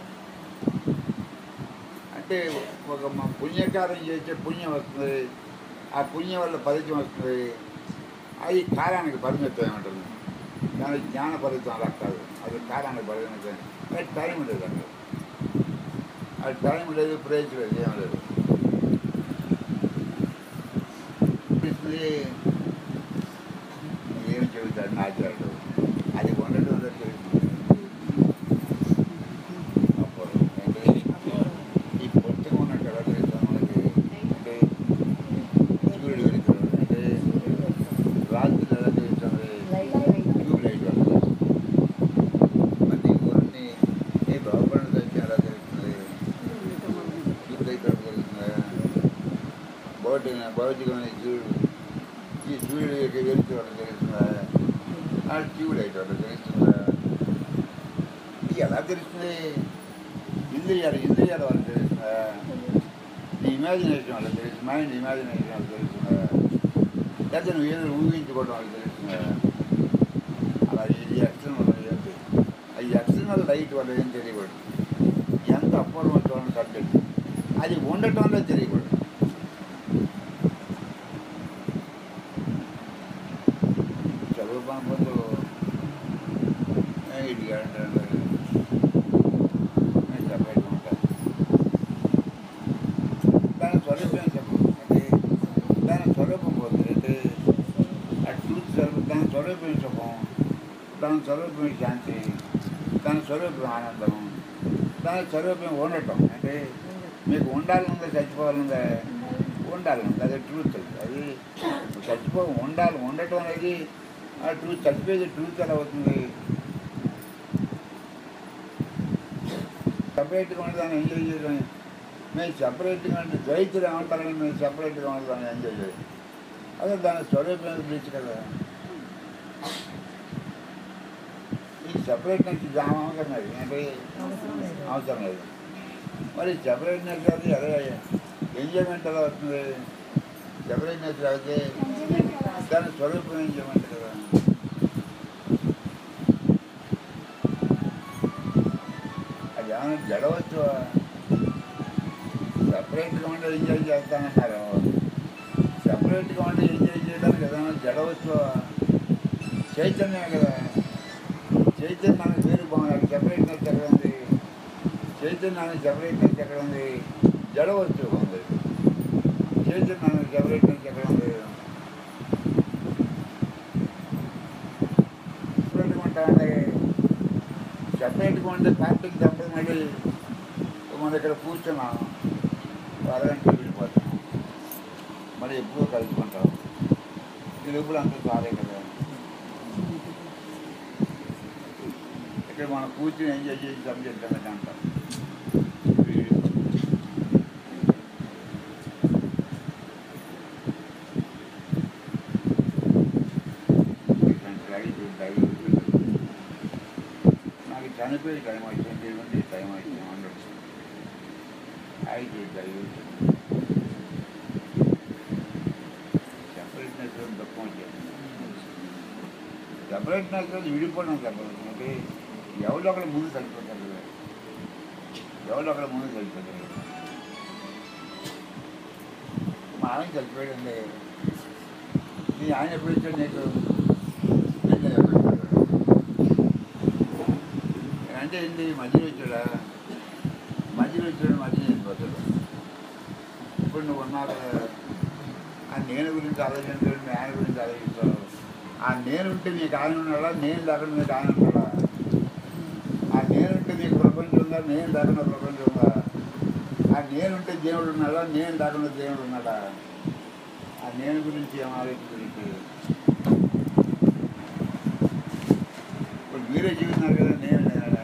అంటే ఒక మా పుణ్యకారం చేసే పుణ్యం వస్తుంది ఆ పుణ్యం వల్ల ఫలితం వస్తుంది అది కాలానికి పరిమితం ఉంటుంది దాని జ్ఞాన ఫలితం అలా కాదు అది కాలానికి పరిమితం అది టైం లేదు అక్కడ అది టైం లేదు ప్రేజ్ లేదు ఏం లేదు ఇది ఏం చెబుతాడు నాచాడు అది ఉండటం వల్ల తెలుస్తుంది అప్పుడు అంటే ఈ పుస్తకం ఉన్నట్టు ఎలా తెలుస్తాం మనకి అంటే సూర్యుడు వెళ్తాడు అంటే రాత్రి ఎలా తెలుస్తుంది ట్యూబ్ లైట్ వల్ల మరి కొన్ని ఏ బాగుపడిన వచ్చి ఎలా తెలుస్తుంది ట్యూబ్ లైట్ వల్ల తెలుస్తుందా భౌతిక భౌతికమైన సూర్యుడు ఈ సూర్యుడు యొక్క వెలుతు వల్ల తెలుస్తుందా ఆ ట్యూబ్ లైట్ వల్ల తెలుస్తుందా ఇది ఎలా తెలుస్తుంది ఇంద్రియాలు ఇంద్రియాల వల్ల తెలుస్తుందా నీ ఇమాజినేషన్ వల్ల తెలుసు మైండ్ ఇమాజినేషన్ వల్ల తెలుస్తుందా లేకపోతే నువ్వు ఏదో ఊహించుకోవడం వల్ల తెలుస్తుందా అలా ఇది ఎక్స్టర్నల్ ఏంటి అది ఎక్స్టర్నల్ లైట్ వల్ల ఏం తెలియకూడదు ఎంత అపూర్వం చూడండి సబ్జెక్ట్ అది ఉండటం వల్ల తెలియకూడదు చదువు పనులు ఇది అంటారు నేను సపరేట్ ఉంటాను దాని స్వరూపం చెప్పు అంటే దాని స్వరూపం పోతుంది అంటే ఆ ట్రూత్ స్వరూపం దాని స్వరూపం సుఖం దాని స్వరూపం శాంతి దాని స్వరూపం ఆనందం దాని స్వరూపం ఉండటం అంటే మీకు ఉండాలనుందా చచ్చిపోవాలనుందా ఉండాలనుంది అది ట్రూత్ అది చచ్చిపో ఉండాలి ఉండటం అనేది ఆ ట్రూత్ చచ్చిపోయేది ట్రూత్ ఎలా అవుతుంది సపరేట్గా ఉండదాన్ని ఎంజాయ్ చేయడం మేము సపరేట్గా అంటే ద్వైతులు ఏమంటారని మేము సపరేట్గా ఉండదాన్ని ఎంజాయ్ చేయాలి అదే దాని స్వరూపం గురించి కదా ఈ సపరేట్నెస్ దాని అవసరం లేదు అంటే అవసరం లేదు మరి సెపరేట్నెస్ అది అదే ఎంజాయ్మెంట్ ఎలా అవుతుంది సెపరేట్నెస్ అయితే దాని స్వరూపం ఎంజాయ్మెంట్ కదా అది ఏమైనా జడవచ్చు సపరేట్గా ఉండి ఎంజాయ్ చేస్తానన్నారు సపరేట్గా ఉండి ఎంజాయ్ చేయడానికి ఏదైనా జడవచ్చు చైతన్యమే కదా చైతన్యం మనకు వేరు బాగుంది సపరేట్నెస్ ఎక్కడ ఉంది చైతన్యానికి సెపరేట్నెస్ ఎక్కడ ఉంది జడ వస్తువు ఉంది చైతన్యానికి సెపరేట్నెస్ ఎక్కడ ఉంది సెపరేట్గా ఉంటామండి సెపరేట్గా ఉంటే పార్టీకి తప్పదు మళ్ళీ మన ఇక్కడ కూర్చున్నాం అరగంట వెళ్ళిపోతాం మరి ఎప్పుడూ కలుసుకుంటాం ఇది ఎప్పుడు అంత చాలే కదా ఇక్కడ మనం కూర్చుని ఎంజాయ్ చేసి సబ్జెక్ట్ కదా అంటాం నాకు చనిపోయే టైం వచ్చింది ఉంది టైం వచ్చింది ఉండదు అయితే దయచేసి సెపరేట్నెస్ తక్కువ సెపరేట్నెస్ విడిపోవడం సెపరేట్ అంటే ఎవరో ఒకరు ముందు సరిపోతారు ఎవరో ఒకరు ముందు సరిపోతారు మా ఆయన చనిపోయాడండి నీ ఆయన ఎప్పుడు వచ్చాడు నీకు నేను ఎప్పుడు వచ్చాడు? అంటే ఏంటి మధ్యలో వచ్చాడా మధ్యలో వచ్చాడు మధ్యలో వెళ్ళిపోతాడు ఇప్పుడు నువ్వు ఉన్నావు కదా, ఆ నేను గురించి ఆలోచించాడు మీ ఆయన గురించి ఆలోచిస్తావు ఆ నేను ఉంటే నీకు ఆయన ఉన్నాడా నేను లేకుండా నీకు ఆయన ఉన్నాడా ఆ నేనుంటే నీకు ప్రపంచం ఉందా నేను లేకుండా ప్రపంచం ఉందా ఆ నేనుంటే దేవుడు ఉన్నాడా నేను లేకుండా దేవుడు ఉన్నాడా ఆ నేను గురించి ఏం ఆలోచించి ఇప్పుడు మీరే చూస్తున్నారు కదా నేను నేనా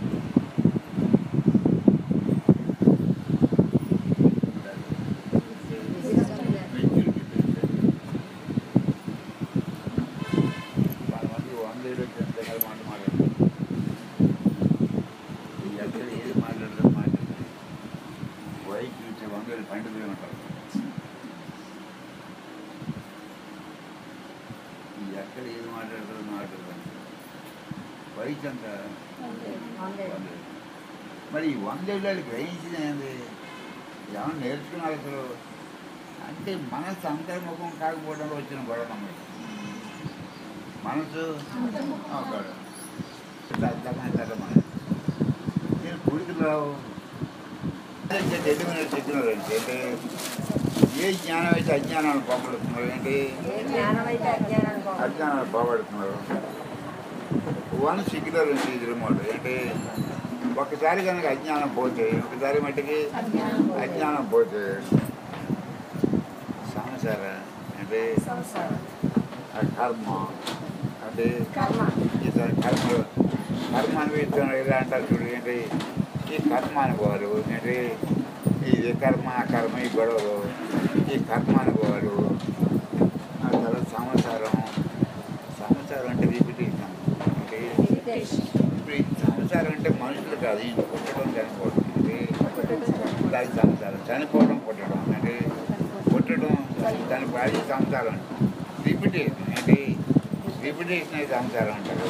కొంతమంది వంద ఏళ్ళు వచ్చిన దగ్గర మాట మాట్లాడతారు ఈ ఎక్కడ ఏది మాట్లాడతారు మాట్లాడతారు వయసు చూసే వంద ఏళ్ళు పండుగ ఉంటారు ఈ ఎక్కడ ఏది మాట్లాడతారో మాట్లాడతారు వయసు అంత వందేళ్ళు. మరి ఈ వందేళ్ళు గ్రహించిన ఏంది ఏమన్నా నేర్చుకున్నారు అసలు అంటే మనసు అంతర్ముఖం కాకపోవడంలో వచ్చిన గొడవ నమ్మకం మనసు ఆ, గొడవ నేను గుడికి రావు ఎదుగున చెప్పినారు అంటే ఏ జ్ఞానం అయితే అజ్ఞానాన్ని పోగొడుతున్నారు ఏంటి ఏ జ్ఞానం అయితే అజ్ఞానాన్ని పోగొడుతుంది. అజ్ఞానాన్ని పోగొడుతున్నారు వన్ సిగ్నల్ ఉంది ఇది రిమోట్ ఏంటి ఒకసారి కనుక అజ్ఞానం పోతే ఒకసారి మట్టికి అజ్ఞానం పోతే సంసార అంటే సంసారం ఆ కర్మ అంటే కర్మ ఈ స- కర్మ కర్మ అనుభవించడం ఎలా అంటారు చూడు ఏంటి ఈ కర్మ అనుకోవాలి ఏంటి ఈ వికర్మ కర్మ ఈ గొడవలు ఈ కర్మ అనుకోవాలి ఆ తర్వాత సంవత్సరం సంవత్సరం అంటే రిపిటేషన్ అంటే మెడిటేషన్ ఇప్పుడు ఈ సంవత్సరం అంటే మనుషులు కాదు ఈ పుట్టడం చనిపోవడం అంటే దాని సంసారం చనిపోవడం పుట్టడం అంటే పుట్టడం చనిపోయి సంసారం రిపిటేషన్ అంటే రిపిటేషన్ అయితే సంసారం అంటారు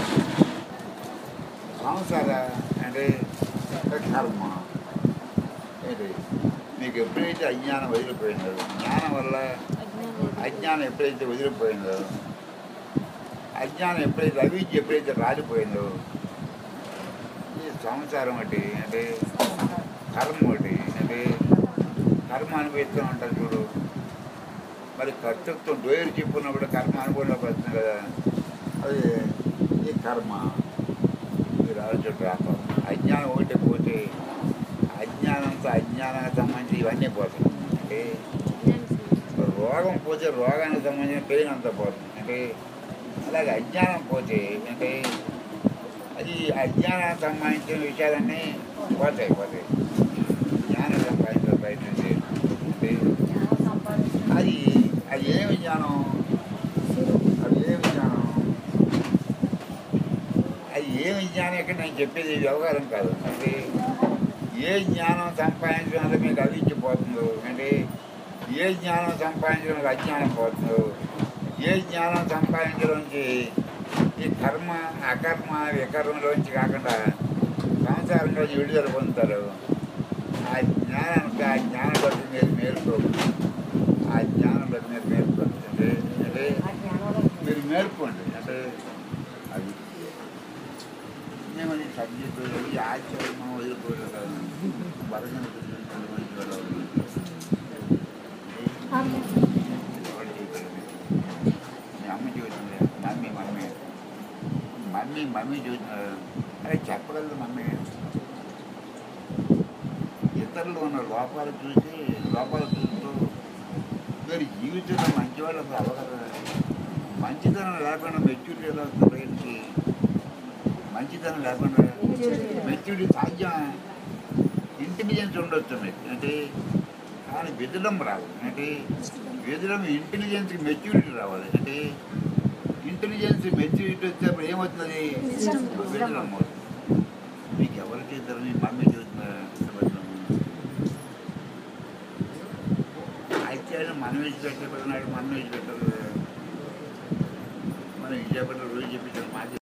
సంసార అంటే కర్మ ఏంటి మీకు ఎప్పుడైతే అజ్ఞానం వదిలిపోయిందో జ్ఞానం వల్ల అజ్ఞానం ఎప్పుడైతే వదిలిపోయిందో అజ్ఞానం ఎప్పుడైతే అవిద్య ఎప్పుడైతే రాలిపోయిందో ఈ సంసారం ఒకటి అంటే కర్మ ఒకటి అంటే కర్మ అనుభవిస్తూ ఉంటారు చూడు మరి కర్తృత్వం డోయరు చెప్పున్నప్పుడు కర్మ అనుభవంలోకి వస్తుంది కదా అది ఈ కర్మ మీరు ఆలోచన రాక అజ్ఞానం ఒకటి పోతే అజ్ఞానంతో అజ్ఞానానికి సంబంధించి ఇవన్నీ పోతాయి అంటే రోగం పోతే రోగానికి సంబంధించిన పెయిన్ అంతా పోతుంది అంటే అలాగే అజ్ఞానం పోతే అంటే అది అజ్ఞానానికి సంబంధించిన విషయాలన్నీ పోతాయి పోతాయి జ్ఞానం సంపాదించిన ప్రయత్నం చేయాలి అంటే జ్ఞానం సంపాదించడం అది అది ఏ విజ్ఞానం అది ఏ విజ్ఞానం అది ఏ విజ్ఞానం ఇక్కడ నేను చెప్పేది వ్యవహారం కాదు అంటే ఏ జ్ఞానం సంపాదించడం వల్ల మీకు అవిద్య పోతుందో అంటే ఏ జ్ఞానం సంపాదించడం వల్ల అజ్ఞానం పోతుందో ఏ జ్ఞానం సంపాదించడానికి ఈ కర్మ అకర్మ వికర్మలోంచి కాకుండా సంసారంలో విడుదల పొందుతారు ఆ జ్ఞానానికి ఆ జ్ఞానం బట్టి మీరు మేలుకో ఆ జ్ఞానం బట్టి మీరు మేలుకోండి అంటే అంటే ఆ జ్ఞానంలో మీరు మేల్కోండి అంటే అది మేము సబ్జెక్టు ఆశ్చర్యం వదిలిపోలేదు కదా పదకొండు పిల్లలు మంచి వాళ్ళు అవుతారు. ఎవరు చేయగలరు? మీ అమ్మ చూస్తుంది మమ్మీ మమ్మీ మమ్మీ మమ్మీ చూస్తున్నారు అరే చెప్పగలదు మమ్మీ ఇతరులు ఉన్న లోపాలు చూసి లోపాలు చూస్తూ మీరు జీవితంలో మంచివాళ్ళు అసలు అవ్వగలరు మంచితనం లేకుండా మెచ్యూరిటీ ఎలా వస్తుంది బయటికి మంచితనం లేకుండా మెచ్యూరిటీ సాధ్యం ఇంటెలిజెన్స్ ఉండొచ్చు మీకు అంటే కానీ విధులం రాదు అంటే విధులం ఇంటెలిజెన్స్కి మెచ్యూరిటీ రావాలి అంటే ఇంటెలిజెన్స్ మెచ్యూరిటీ వచ్చేప్పుడు ఏమవుతుంది విధులం అవుతుంది మీకు ఎవరు చేస్తారు మీ మమ్మీ చూస్తున్నారు అయితే ఆయన మనం వేసి పెట్టబడినాడు మనం వేసి పెట్టరు మనం విజయపట్ల